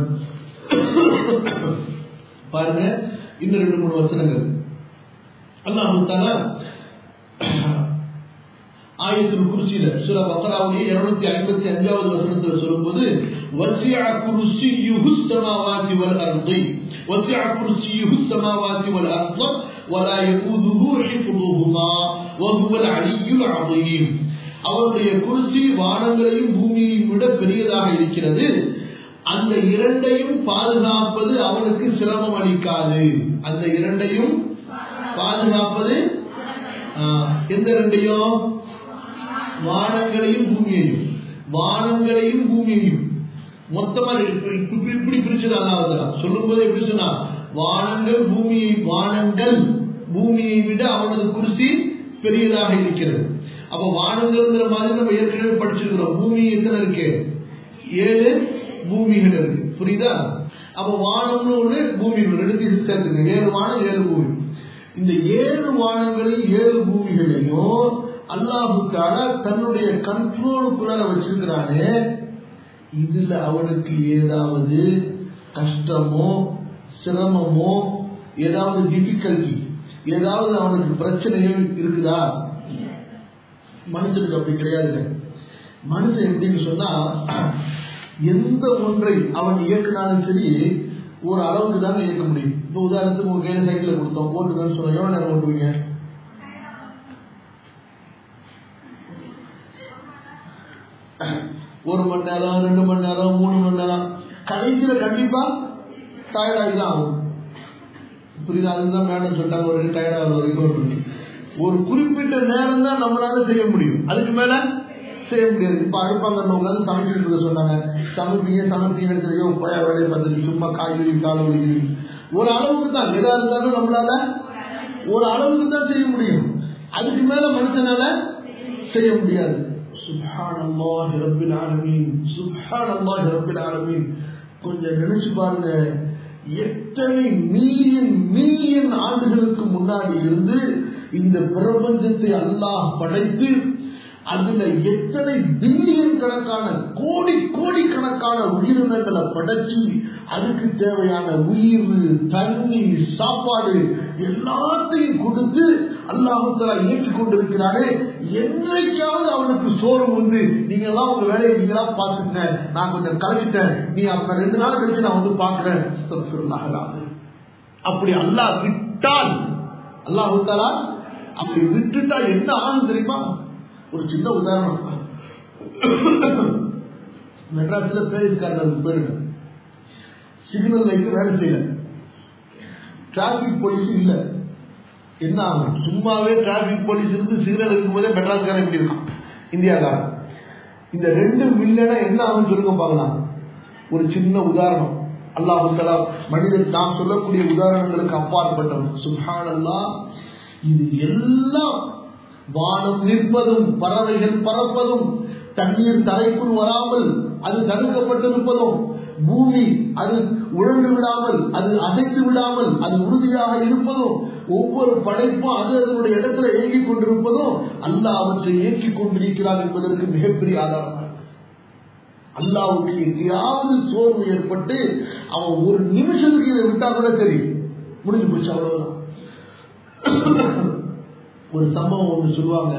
பாருங்க இன்னும் ரெண்டு மூணு வசனங்கள் அல்லாஹு தாலா ஆயத்தில் குறிச்சியில சுர பக்கராவுடைய இருநூத்தி ஐம்பத்தி அஞ்சாவது வசனத்துல சொல்லும்போது வசிய குருசியுஹு ஸமாவாதி வல் அர்தி வசிய குருசியுஹு ஸமாவாதி வல் அர்தி ولا يؤوده حفظهما وهو العلي العظيم அவருடைய குருசி வானங்களையும் பூமியையும் விட பெரியதாக இருக்கிறது அந்த இரண்டையும் பாதுகாப்பது அவனுக்கு சிரமம் அளிக்காது அந்த இரண்டையும் பாதுகாப்பது எந்த ரெண்டையும் வானங்களையும் பூமியையும் வானங்களையும் பூமியையும் மொத்தமா இப்படி பிரிச்சது அல்லாவது சொல்லும் போது எப்படி சொன்னா வானங்கள் பூமியை வானங்கள் பூமியை விட அவனது குருசி பெரியதாக இருக்கிறது அப்ப வானங்கள்ங்கிற மாதிரி நம்ம ஏற்கனவே படிச்சிருக்கிறோம் பூமி எத்தனை இருக்கு ஏழு பூமிகள் இருக்கு புரியுதா அப்ப வானம்னு ஒண்ணு பூமி ரெண்டு சேர்த்துங்க ஏழு வானம் ஏழு பூமி இந்த ஏழு வானங்களையும் ஏழு பூமிகளையும் அல்லாஹுக்காக தன்னுடைய கண்ட்ரோலுக்குள்ள வச்சிருக்கிறானே இதுல அவனுக்கு ஏதாவது கஷ்டமோ சிரமமோ ஏதாவது டிஃபிகல்டி ஏதாவது அவனுக்கு பிரச்சனையும் இருக்குதா மனுஷனுக்கு அப்படி கிடையாதுங்க மனுஷன் எப்படின்னு சொன்னா எந்த ஒன்றை அவன் இயக்கினாலும் சரி ஒரு அளவுக்கு தானே இயக்க முடியும் இப்போ உதாரணத்துக்கு உங்க கையில சைக்கிள் கொடுத்தோம் ஓட்டுங்கன்னு சொன்னா எவ்வளவு நேரம் ஓட்டுவீங்க ஒரு மணி நேரம் ரெண்டு மணி நேரம் மூணு மணி நேரம் கடைசியில கண்டிப்பா டயர்ட் ஆகிதான் ஆகும் புரியுதா அதுதான் மேடம் சொல்லிட்டாங்க ஒரு டயர்ட் ஆகிற வரைக்கும் ஒரு குறிப்பிட்ட நேரம் தான் நம்மளால செய்ய முடியும் அதுக்கு மேல செய்ய முடியாது இப்ப அடுப்பாங்க உட்காந்து சமைக்கிட்டு இருக்க சொன்னாங்க சமைப்பீங்க சமைப்பீங்க எடுத்துலையோ போயா வேலையை பார்த்துட்டு சும்மா காய் வலி கால வலி ஒரு அளவுக்கு தான் எதா இருந்தாலும் நம்மளால ஒரு அளவுக்கு தான் செய்ய முடியும் அதுக்கு மேல மனுஷனால செய்ய முடியாது சுப்ஹான் அல்லாஹ் ரப்பில் ஆலமீன் சுப்ஹான் அல்லாஹ் ரப்பில் ஆலமீன் கொஞ்சம் நினைச்சு பாருங்க எத்தனை மில்லியன் மில்லியன் ஆண்டுகளுக்கு முன்னாடி இருந்து இந்த பிரபஞ்சத்தை அல்லாஹ் படைத்து அதுல எத்தனை பில்லியன் கணக்கான கோடி கோடி கணக்கான உயிரினங்களை படைச்சு அதுக்கு தேவையான உயிர் தண்ணி சாப்பாடு எல்லாத்தையும் கொடுத்து அல்லாஹுத்தலா இயக்கி கொண்டிருக்கிறாரே என்றைக்காவது அவனுக்கு சோறு வந்து நீங்க எல்லாம் உங்க வேலையை நீங்களா பார்த்துங்க நான் கொஞ்சம் கலக்கிட்டேன் நீ அப்ப ரெண்டு நாள் கழிச்சு நான் வந்து பாக்குறேன் அப்படி அல்லாஹ் விட்டால் அல்லாஹுத்தாலா அப்படி விட்டுட்டா என்ன ஆகும் தெரியுமா ஒரு சின்ன உதாரணம் மெட்ராஸ்ல பேரிஸ்காரருக்கு போயிடுங்க சிக்னல் லைட் வேலை செய்யல டிராபிக் போலீஸ் இல்ல என்ன ஆகும் சும்மாவே டிராபிக் போலீஸ் இருந்து சிக்னல் இருக்கும்போதே மெட்ராஸ்காரன் எப்படி இருக்கான் இந்தியாக்காரன் இந்த ரெண்டு மில்லியனா என்ன ஆகும் சொல்லுங்க பார்க்கலாம் ஒரு சின்ன உதாரணம் அல்லாஹு தலா மனிதன் நாம் சொல்லக்கூடிய உதாரணங்களுக்கு அப்பாற்பட்டவன் சுஹான் அல்லா இது எல்லாம் வானம் நிற்பதும் பறவைகள் பறப்பதும் தண்ணீர் தலைக்குள் வராமல் அது தடுக்கப்பட்டிருப்பதும் பூமி அது உழந்து விடாமல் அது அசைத்து விடாமல் அது உறுதியாக இருப்பதும் ஒவ்வொரு படைப்பும் அது அதனுடைய இடத்துல இயங்கிக் கொண்டிருப்பதும் அல்லாஹ் அவற்றை இயக்கிக் கொண்டிருக்கிறார் என்பதற்கு மிகப்பெரிய ஆதாரம் அல்லாவுக்கு எங்கேயாவது சோர்வு ஏற்பட்டு அவன் ஒரு நிமிஷத்துக்கு இதை விட்டா கூட சரி முடிஞ்சு போச்சு அவ்வளவுதான் ஒரு சம்பவம் ஒன்று சொல்லுவாங்க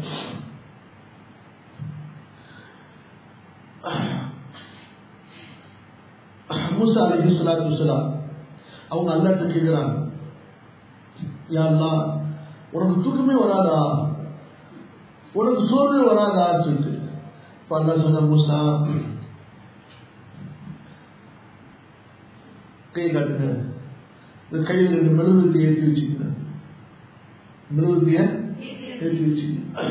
மூசா அலி சலாத்து சலாம் அவங்க அல்லாட்ட கேட்கிறாங்க யாருலா உனக்கு தூக்கமே வராதா உனக்கு சோர்வே வராதா சொல்லிட்டு அல்லா சொன்ன மூசா கை காட்டுங்க இந்த கையில் ரெண்டு மெழுகுவத்தி ஏற்றி வச்சுக்கங்க மெழுகுவத்திய ஏற்றி வச்சுக்கங்க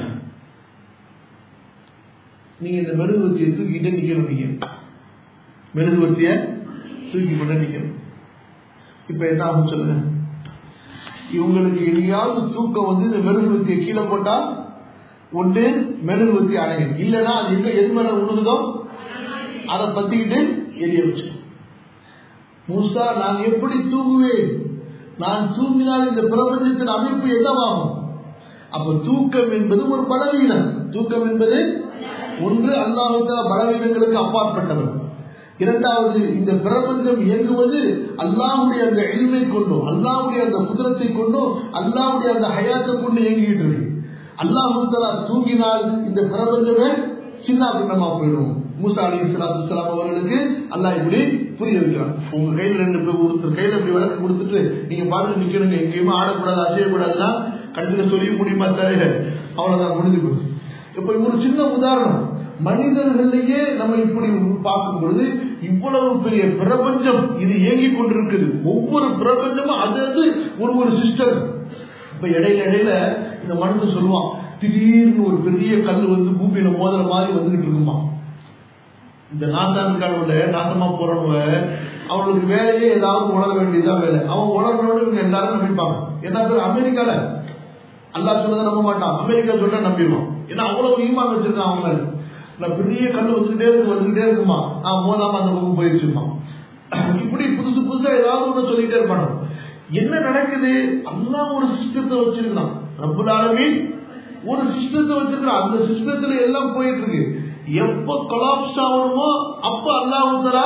நீங்க இந்த மெழுகுவத்தியை தூக்கிட்டு நிக்கணும் நீங்க மெழுகுவத்திய தூக்கி கொண்டு நிக்கணும் இப்ப என்ன ஆகும் சொல்லுங்க இவங்களுக்கு எங்கேயாவது தூக்கம் வந்து இந்த மெழுகுவத்தியை கீழே போட்டா ஒன்று மெழுகுவத்தி அணையும் இல்லைன்னா அது எங்க எது மேல உழுகுதோ அதை பத்திக்கிட்டு எரிய வச்சு மூசா நான் எப்படி தூங்குவேன் நான் தூங்கினால் இந்த பிரபஞ்சத்தின் அமைப்பு என்னவாகும் அப்ப தூக்கம் என்பது ஒரு பலவீனம் தூக்கம் என்பது ஒன்று அல்லாஹுத்தா பலவீனங்களுக்கு அப்பாற்பட்டவர் இரண்டாவது இந்த பிரபஞ்சம் இயங்குவது அல்லாஹுடைய அந்த எளிமை கொண்டும் அல்லாஹுடைய அந்த குதிரத்தை கொண்டும் அல்லாஹுடைய அந்த ஹயாத்தை கொண்டு இயங்கிட்டு இருக்கு அல்லாஹுத்தலா தூங்கினால் இந்த பிரபஞ்சமே சின்ன பின்னமா போயிடும் மூசா அலி இஸ்லாத்து இஸ்லாம் அவர்களுக்கு அல்லாஹ் இப்படி புரிய வைக்கிறான் உங்க கையில ரெண்டு பேர் ஒருத்தர் கையில இப்படி விளக்கு கொடுத்துட்டு நீங்க பாட்டு நிக்கணுங்க எங்கேயுமே ஆடக்கூடாது அசையக்கூடாதுன்னா கண்டிப்பா சொல்லி முடியுமா தவிர அவ்வளவுதான் முடிஞ்சு போகுது இப்ப ஒரு சின்ன உதாரணம் மனிதர்களிலேயே நம்ம இப்படி பார்க்கும் பொழுது இவ்வளவு பெரிய பிரபஞ்சம் இது இயங்கிக் கொண்டிருக்குது ஒவ்வொரு பிரபஞ்சமும் அது அது ஒரு ஒரு சிஸ்டம் இப்ப இடையில இடையில இந்த மனுஷன் சொல்லுவான் திடீர்னு ஒரு பெரிய கல் வந்து பூமியில மோதுற மாதிரி வந்துகிட்டு இருக்குமா இந்த நாட்டான் கடவுள நாட்டமா போறவங்க அவங்களுக்கு வேலையே ஏதாவது உணர வேண்டியதுதான் வேலை அவன் உணர்றோடு இவங்க எல்லாரும் நம்பிப்பாங்க என்ன பேர் அமெரிக்கால அல்லா சொன்னதை நம்ப மாட்டான் அமெரிக்கா சொல்ற நம்பிடுவான் ஏன்னா அவ்வளவு ஈமான் வச்சிருக்கான் அவங்க நான் பெரிய கல் வந்துகிட்டே இருக்கு வந்துகிட்டே இருக்குமா நான் மோதாம அந்த பக்கம் போயிடுச்சுமா இப்படி புதுசு புதுசா ஏதாவது ஒண்ணு சொல்லிட்டே இருப்பானோ என்ன நடக்குது அல்லா ஒரு சிஸ்டத்தை வச்சிருக்கான் ரப்புலாலுமே ஒரு சிஸ்டத்தை வச்சிருக்கான் அந்த சிஸ்டத்துல எல்லாம் போயிட்டு இருக்கு எப்ப கொலாப்ஸ் ஆகணுமோ அப்ப அல்லாஹுத்தலா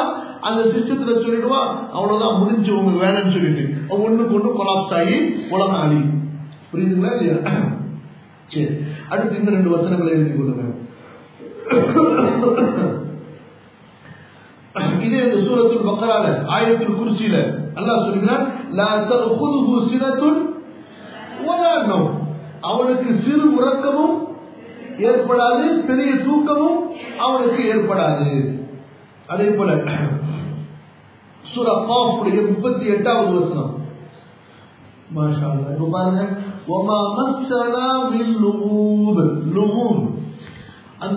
அந்த சிஸ்டத்துல சொல்லிடுவான் அவ்வளவுதான் முடிஞ்சு உங்க வேலைன்னு சொல்லிட்டு ஒண்ணுக்கு ஒண்ணு கொலாப்ஸ் ஆகி உலகம் அழி புரியுதுங்களா இல்லையா சரி அடுத்து இந்த ரெண்டு வசனங்களை எழுதி கொள்ளுங்க இதே இந்த சூரத்துல் பக்கரால ஆயிரத்தில் குருசியில அல்லாஹ் சொல்கிறார் லா தஅخذஹு சினத்துன் வலா நௌம் அவனுக்கு சிறு உறக்கமும் ஏற்படாது பெரிய தூக்கமும் அவனுக்கு ஏற்படாது அதே போல சூரா காஃபுடைய முப்பத்தி எட்டாவது வசனம் மாஷா அல்லாஹ் இப்ப பாருங்க ஒமா மஸ்ஸனா மின் லுகூப் லுகூப் அந்த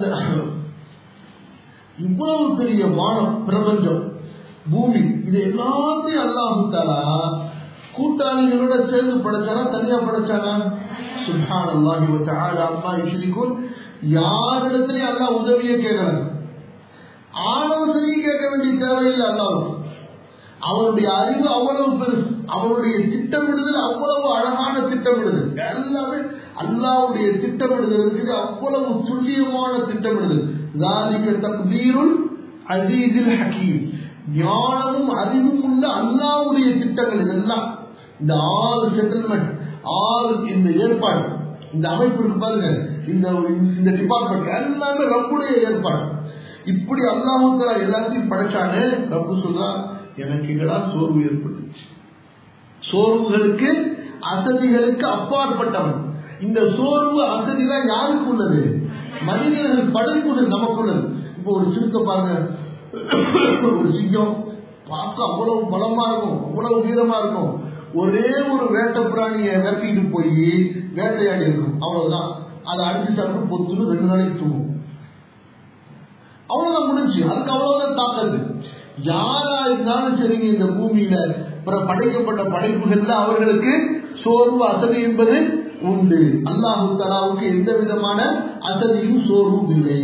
இவ்வளவு பெரிய வானம் பிரபஞ்சம் பூமி இது எல்லாத்தையும் அல்லாஹு தாலா கூட்டாளிகளோட சேர்ந்து படைச்சானா தனியா படைச்சானா சுல்தான் அல்லாஹி வத்தால அம்மா யுஷ்ரிகுன் யாரிடத்திலையும் அல்லாஹ் உதவியே கேட்கல ஆலோசனையும் கேட்க வேண்டிய தேவையில்லை அல்லாவுக்கு அவனுடைய அறிவு அவ்வளவு பெருசு அவனுடைய திட்டமிடுதல் அவ்வளவு அழகான திட்டமிடுதல் எல்லாமே அல்லாவுடைய திட்டமிடுதல் இருக்குது அவ்வளவு துல்லியமான திட்டமிடுதல் ذَلِكَ تَقْدِيرُ الْعَزِيزِ الْحَكِيمِ ஞானமும் அறிவும் உள்ள அல்லாவுடைய திட்டங்கள் இதெல்லாம் இந்த ஆல் செட்டில்மெண்ட் ஆல் இந்த ஏற்பாடு இந்த அமைப்பு இருக்கு பாருங்க இந்த இந்த டிபார்ட்மெண்ட் எல்லாமே ரப்புடைய ஏற்பாடு இப்படி அல்லாஹு எல்லாத்தையும் படைச்சானே ரப்பு சொல்றா எனக்கு எங்கடா சோர்வு ஏற்பட்டுச்சு சோர்வுகளுக்கு அசதிகளுக்கு அப்பாற்பட்டவன் இந்த சோர்வு அசதிலாம் யாருக்கு உள்ளது மனிதர்கள் படைப்புள்ளது நமக்குள்ளது இப்போ ஒரு சிறுத்தை பாருங்க ஒரு சிங்கம் பார்க்க அவ்வளவு பலமா இருக்கும் அவ்வளவு வீரமா இருக்கும் ஒரே ஒரு வேட்டை பிராணியை விரட்டிட்டு போய் வேட்டையாடி இருக்கும் அவ்வளவுதான் அதை அடிச்சு சாப்பிட்டு பொத்துன்னு ரெண்டு நாளைக்கு தூங்கும் அவ்வளவுதான் முடிஞ்சு அதுக்கு அவ்வளவுதான் தாக்கது யாரா இருந்தாலும் சரிங்க இந்த பூமியில படைக்கப்பட்ட படைப்புகள்ல அவர்களுக்கு சோர்வு அசதி என்பது உண்டு அல்லாஹு தலாவுக்கு எந்த விதமான அசதியும் சோர்வும் இல்லை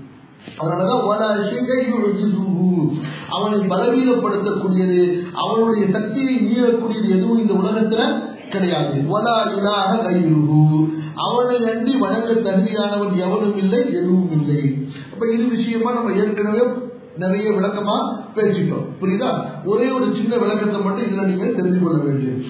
அதனாலதான் அவனை பலவீனப்படுத்தக்கூடியது அவனுடைய சக்தியை மீறக்கூடியது எதுவும் இந்த உலகத்துல கிடையாது ஒலா இலாக கையுகு அவனை அன்றி வணங்க தகுதியானவன் எவனும் இல்லை எதுவும் இல்லை அப்ப இது விஷயமா நம்ம ஏற்கனவே நிறைய விளக்கமா பேசிட்டோம் புரியுதா ஒரே ஒரு சின்ன விளக்கத்தை மட்டும் இதுல நீங்க தெரிந்து கொள்ள வேண்டியது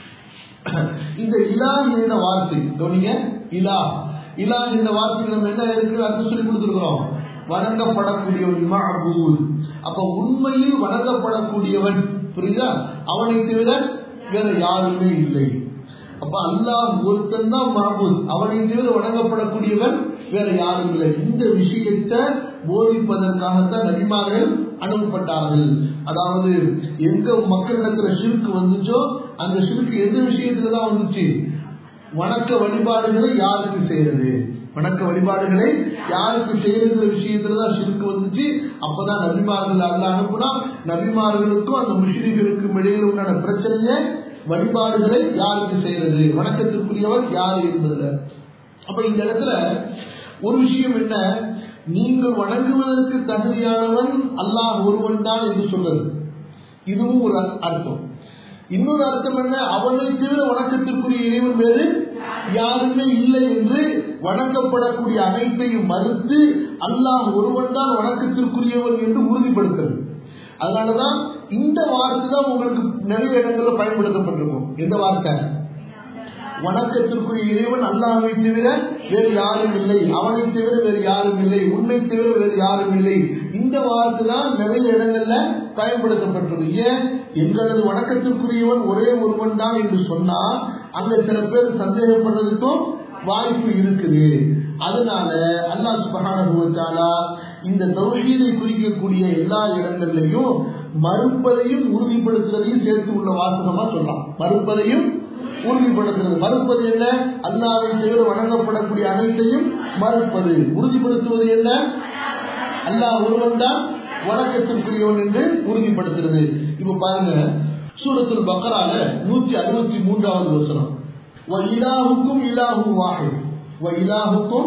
இந்த இலா என்ற வார்த்தை கவனிங்க இலா இலா என்ற வார்த்தைக்கு நம்ம என்ன இருக்கு அர்த்தம் சொல்லி கொடுத்துருக்கிறோம் வணங்கப்படக்கூடியவன் மஅபூத் அப்ப உண்மையில் வணங்கப்படக்கூடியவன் புரியுதா அவனை தவிர வேற யாருமே இல்லை அப்ப அல்லாஹ் ஒருத்தன் தான் மஹபூத் அவனை தவிர வணங்கப்படக்கூடியவன் வேற யாரும் இல்லை இந்த விஷயத்தை போதிப்பதற்காகத்தான் நபிமார்கள் அனுப்பப்பட்டார்கள் அதாவது எங்க மக்களிடத்துல சிறுக்கு வந்துச்சோ அந்த சிறுக்கு எந்த விஷயத்துல தான் வந்துச்சு வணக்க வழிபாடுகளை யாருக்கு செய்யறது வணக்க வழிபாடுகளை யாருக்கு செய்யறதுங்கிற விஷயத்துலதான் சிறுக்கு வந்துச்சு அப்பதான் நபிமார்கள் அல்ல அனுப்புனா நபிமார்களுக்கும் அந்த முஸ்லிம்களுக்கும் இடையில உண்டான பிரச்சனையை வழிபாடுகளை யாருக்கு செய்யறது வணக்கத்திற்குரியவர் யாரு என்பதுல அப்ப இந்த இடத்துல ஒரு விஷயம் என்ன நீங்கள் வணங்குவதற்கு தகுதியானவன் அல்லாஹ் ஒருவன் தான் என்று சொல்றது இதுவும் ஒரு அர்த்தம் இன்னொரு அர்த்தம் என்ன அவனை தவிர வணக்கத்திற்குரிய இறைவன் வேறு யாருமே இல்லை என்று வணங்கப்படக்கூடிய அனைத்தையும் மறுத்து அல்லாஹ் ஒருவன் தான் வணக்கத்திற்குரியவன் என்று உறுதிப்படுத்துறது அதனாலதான் இந்த வார்த்தை தான் உங்களுக்கு நிறைய இடங்கள்ல பயன்படுத்தப்பட்டிருக்கும் எந்த வார்த்தை வணக்கத்திற்குரிய இறைவன் அல்லாஹை தவிர வேறு யாரும் இல்லை அவனை தவிர வேறு யாரும் இல்லை உன்னை தவிர வேறு யாரும் இல்லை இந்த வார்த்தை தான் நிறைய இடங்கள்ல பயன்படுத்தப்பட்டது ஏன் எங்களது வணக்கத்திற்குரியவன் ஒரே ஒருவன் தான் என்று சொன்னா அங்க சில பேர் சந்தேகப்படுறதுக்கும் வாய்ப்பு இருக்குது அதனால அல்லாஹ் சுபகானா இந்த தௌஹீதை குறிக்கக்கூடிய எல்லா இடங்கள்லையும் மறுப்பதையும் உறுதிப்படுத்துறதையும் சேர்த்து உள்ள வாசகமா சொல்லலாம் மறுப்பதையும் உறுதிப்படுத்துறது மறுப்பது என்ன அல்லாவை தவிர வணங்கப்படக்கூடிய அனைத்தையும் மறுப்பது உறுதிப்படுத்துவது என்ன அல்லாஹ் ஒருவன் தான் வணக்கத்திற்குரியவன் என்று உறுதிப்படுத்துறது இப்ப பாருங்க சூரத்தில் பக்கரால நூத்தி அறுபத்தி மூன்றாவது வசனம் இலாஹுக்கும் இலாஹும் வாஹித் இலாஹுக்கும்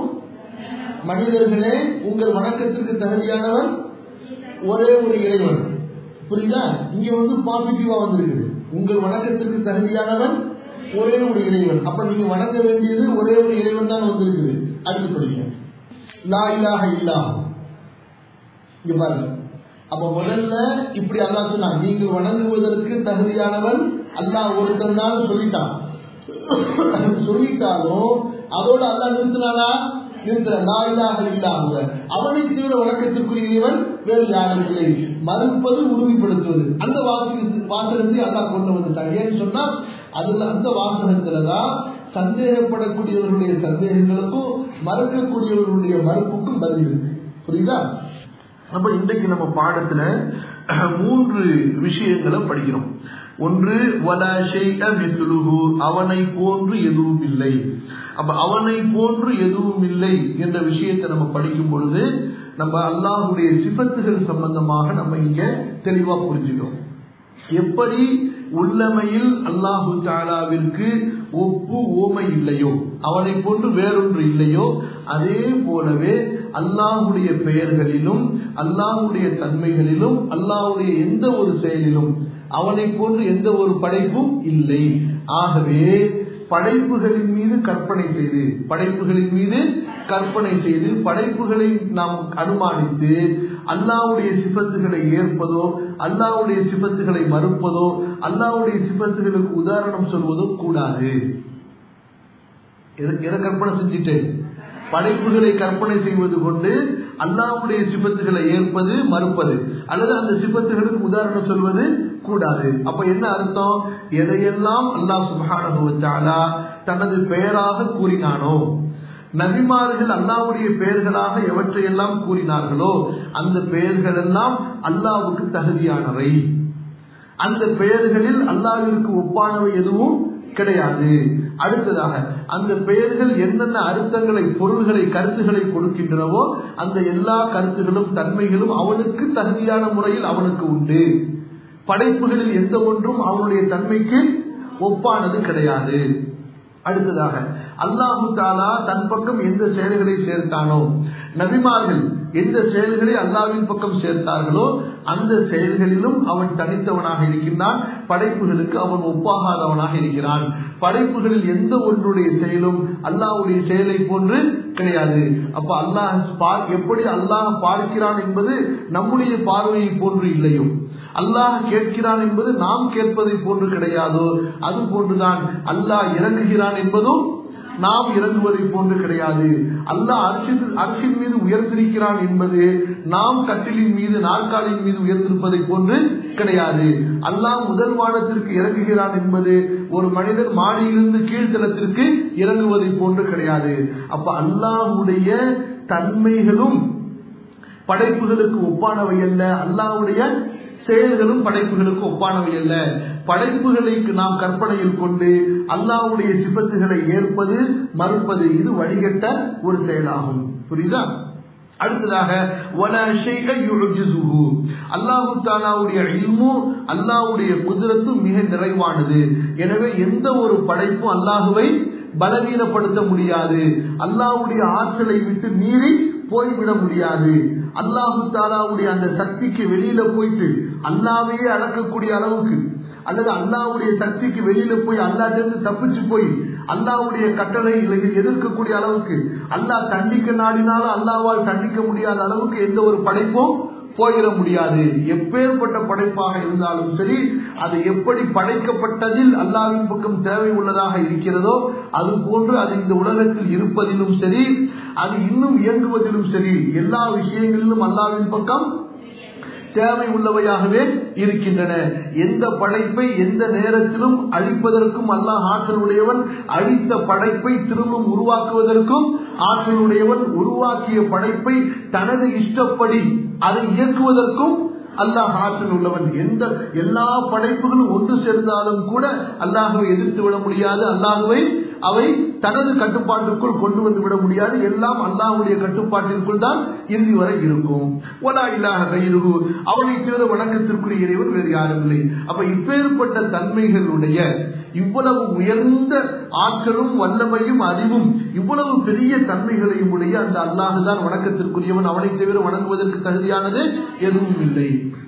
மனிதர்களே உங்கள் வணக்கத்திற்கு தகுதியானவன் ஒரே ஒரு இறைவன் புரியுதா இங்க வந்து பாசிட்டிவா வந்திருக்குது உங்கள் வணக்கத்திற்கு தகுதியானவன் ஒரே ஒரு இறைவன் அப்ப நீங்க வணங்க வேண்டியது ஒரே ஒரு இறைவன் தான் வந்திருக்குது அடுத்து படிங்க லா இலாக இல்லா இங்க பாருங்க அப்ப முதல்ல இப்படி அல்லாஹ் சொன்னான் நீங்கள் வணங்குவதற்கு தகுதியானவன் அல்லாஹ் ஒருத்தன் தான் சொல்லிட்டான் சொல்லிட்டாலும் அதோட அல்லாஹ் நிறுத்தினானா நிறுத்தல லாயிலாக இல்லாம அவனை தவிர வணக்கத்திற்குரியவன் வேறு யாரும் இல்லை மறுப்பது உறுதிப்படுத்துவது அந்த வாசகத்து வாசகத்தை அல்லாஹ் கொண்டு வந்துட்டாங்க ஏன்னு சொன்னா அதுல அந்த வாசகத்துலதான் சந்தேகப்படக்கூடியவர்களுடைய சந்தேகங்களுக்கும் மறுக்கக்கூடியவர்களுடைய மறுப்புக்கும் பதில் இருக்கு புரியுதா அப்ப இன்றைக்கு நம்ம பாடத்துல மூன்று விஷயங்களை படிக்கிறோம் ஒன்று அவனை போன்று எதுவும் இல்லை அப்ப அவனை போன்று எதுவும் இல்லை என்ற விஷயத்தை நம்ம படிக்கும் பொழுது நம்ம அல்லாஹுடைய சிபத்துகள் சம்பந்தமாக நம்ம இங்க தெளிவா புரிஞ்சுக்கிறோம் எப்படி உள்ளமையில் அல்லாஹு தாலாவிற்கு ஒப்பு ஓமை இல்லையோ அவனை போன்று வேறொன்று இல்லையோ அதே போலவே அல்லாஹுடைய பெயர்களிலும் அல்லாஹுடைய தன்மைகளிலும் அல்லாஹுடைய எந்த ஒரு செயலிலும் அவனை போன்று எந்த ஒரு படைப்பும் இல்லை ஆகவே படைப்புகளின் மீது கற்பனை செய்து படைப்புகளின் மீது கற்பனை செய்து படைப்புகளை நாம் அனுமானித்து அல்லாவுடைய சிபத்துகளை ஏற்பதோ அல்லாவுடைய சிபத்துகளை மறுப்பதோ அல்லாவுடைய சிபத்துகளுக்கு உதாரணம் சொல்வதோ கூடாது எதை கற்பனை செஞ்சுட்டு படைப்புகளை கற்பனை செய்வது கொண்டு அல்லாவுடைய சிபத்துகளை ஏற்பது மறுப்பது அல்லது அந்த சிபத்துகளுக்கு உதாரணம் சொல்வது கூடாது அப்ப என்ன அர்த்தம் எதையெல்லாம் அல்லாஹ் சுபானுவச்சாலா தனது பெயராக கூறினானோ நபிமார்கள் அல்லாவுடைய பெயர்களாக எவற்றையெல்லாம் கூறினார்களோ அந்த பெயர்கள் எல்லாம் அல்லாவுக்கு தகுதியானவை அந்த பெயர்களில் அல்லாவிற்கு ஒப்பானவை எதுவும் கிடையாது அடுத்ததாக அந்த பெயர்கள் என்னென்ன அர்த்தங்களை பொருள்களை கருத்துக்களை கொடுக்கின்றனவோ அந்த எல்லா கருத்துகளும் தன்மைகளும் அவனுக்கு தகுதியான முறையில் அவனுக்கு உண்டு படைப்புகளில் எந்த ஒன்றும் அவனுடைய தன்மைக்கு ஒப்பானது கிடையாது அடுத்ததாக அல்லாஹு தாலா தன் பக்கம் எந்த செயல்களை சேர்த்தானோ நபிமார்கள் எந்த செயல்களை அல்லாவின் பக்கம் சேர்த்தார்களோ அந்த செயல்களிலும் அவன் தனித்தவனாக இருக்கின்றான் படைப்புகளுக்கு அவன் ஒப்பாகாதவனாக இருக்கிறான் படைப்புகளில் எந்த ஒன்றுடைய செயலும் அல்லாஹுடைய செயலை போன்று கிடையாது அப்ப அல்லாஹ் எப்படி அல்லாஹ் பார்க்கிறான் என்பது நம்முடைய பார்வையை போன்று இல்லையோ அல்லாஹ் கேட்கிறான் என்பது நாம் கேட்பதை போன்று கிடையாதோ அது போன்றுதான் அல்லாஹ் இறங்குகிறான் என்பதும் நாம் இறங்குவதை போன்று கிடையாது அல்லாஹ் அரிசின் மீது உயர்ந்திருக்கிறான் என்பது நாம் கட்டிலின் மீது நாற்காலின் மீது உயர்ந்திருப்பதை போன்று கிடையாது அல்லாஹ் முதல் வானத்திற்கு இறங்குகிறான் என்பது ஒரு மனிதர் மாடியிலிருந்து கீழ்த்தளத்திற்கு இறங்குவதை போன்று கிடையாது அப்ப அல்லாஹுடைய தன்மைகளும் படைப்புகளுக்கு ஒப்பானவை அல்ல அல்லாஹுடைய செயல்களும் படைப்புகளுக்கு ஒப்பானவை அல்ல படைப்புகளுக்கு நாம் கற்பனையில் கொண்டு அல்லாவுடைய சிபத்துகளை ஏற்பது மறுப்பது இது வழிகட்ட ஒரு செயலாகும் புரியுதா அடுத்ததாக அல்லாஹு தாலாவுடைய இல்மு அல்லாவுடைய குதிரத்தும் மிக நிறைவானது எனவே எந்த ஒரு படைப்பும் அல்லாஹுவை பலவீனப்படுத்த முடியாது அல்லாவுடைய ஆற்றலை விட்டு மீறி போய்விட முடியாது அல்லாஹு தாலாவுடைய அந்த சக்திக்கு வெளியில போயிட்டு அல்லாவையே அளக்கக்கூடிய அளவுக்கு அல்லது அல்லாவுடைய சக்திக்கு வெளியில போய் அல்லாட்டிருந்து தப்பிச்சு போய் அல்லாவுடைய கட்டளைகளை எதிர்க்கக்கூடிய அளவுக்கு அல்லாஹ் தண்டிக்க நாடினாலும் அல்லாவால் தண்டிக்க முடியாத அளவுக்கு எந்த ஒரு படைப்பும் போயிட முடியாது எப்பேற்பட்ட படைப்பாக இருந்தாலும் சரி அது எப்படி படைக்கப்பட்டதில் அல்லாவின் பக்கம் தேவை உள்ளதாக இருக்கிறதோ அது போன்று அது இந்த உலகத்தில் இருப்பதிலும் சரி அது இன்னும் இயங்குவதிலும் சரி எல்லா விஷயங்களிலும் அல்லாவின் பக்கம் தேவை உள்ளவையாகவே இருக்கின்றன எந்த படைப்பை எந்த நேரத்திலும் அழிப்பதற்கும் அல்லாஹ் ஆற்றல் உடையவன் அழித்த படைப்பை திரும்பவும் உருவாக்குவதற்கும் ஆற்றல் உடையவன் உருவாக்கிய படைப்பை தனது இஷ்டப்படி அதை இயக்குவதற்கும் அல்லாஹ் ஆற்றல் உள்ளவன் எந்த எல்லா படைப்புகளும் ஒன்று சேர்ந்தாலும் கூட அல்லாஹுவை எதிர்த்து விட முடியாது அல்லாஹுவை அவை தனது கட்டுப்பாட்டிற்குள் கொண்டு வந்து விட முடியாது எல்லாம் அல்லாஹுடைய கட்டுப்பாட்டிற்குள் தான் இறுதி வரை இருக்கும் ஒலா இல்லாத கைருகு அவனை தவிர வணக்கத்திற்குரிய இறைவன் வேறு யாரும் இல்லை அப்ப இப்பேற்பட்ட தன்மைகளுடைய இவ்வளவு உயர்ந்த ஆற்றலும் வல்லமையும் அறிவும் இவ்வளவு பெரிய தன்மைகளையும் உடைய அந்த அல்லாஹுதான் வணக்கத்திற்குரியவன் அவனை தவிர வணங்குவதற்கு தகுதியானது எதுவும் இல்லை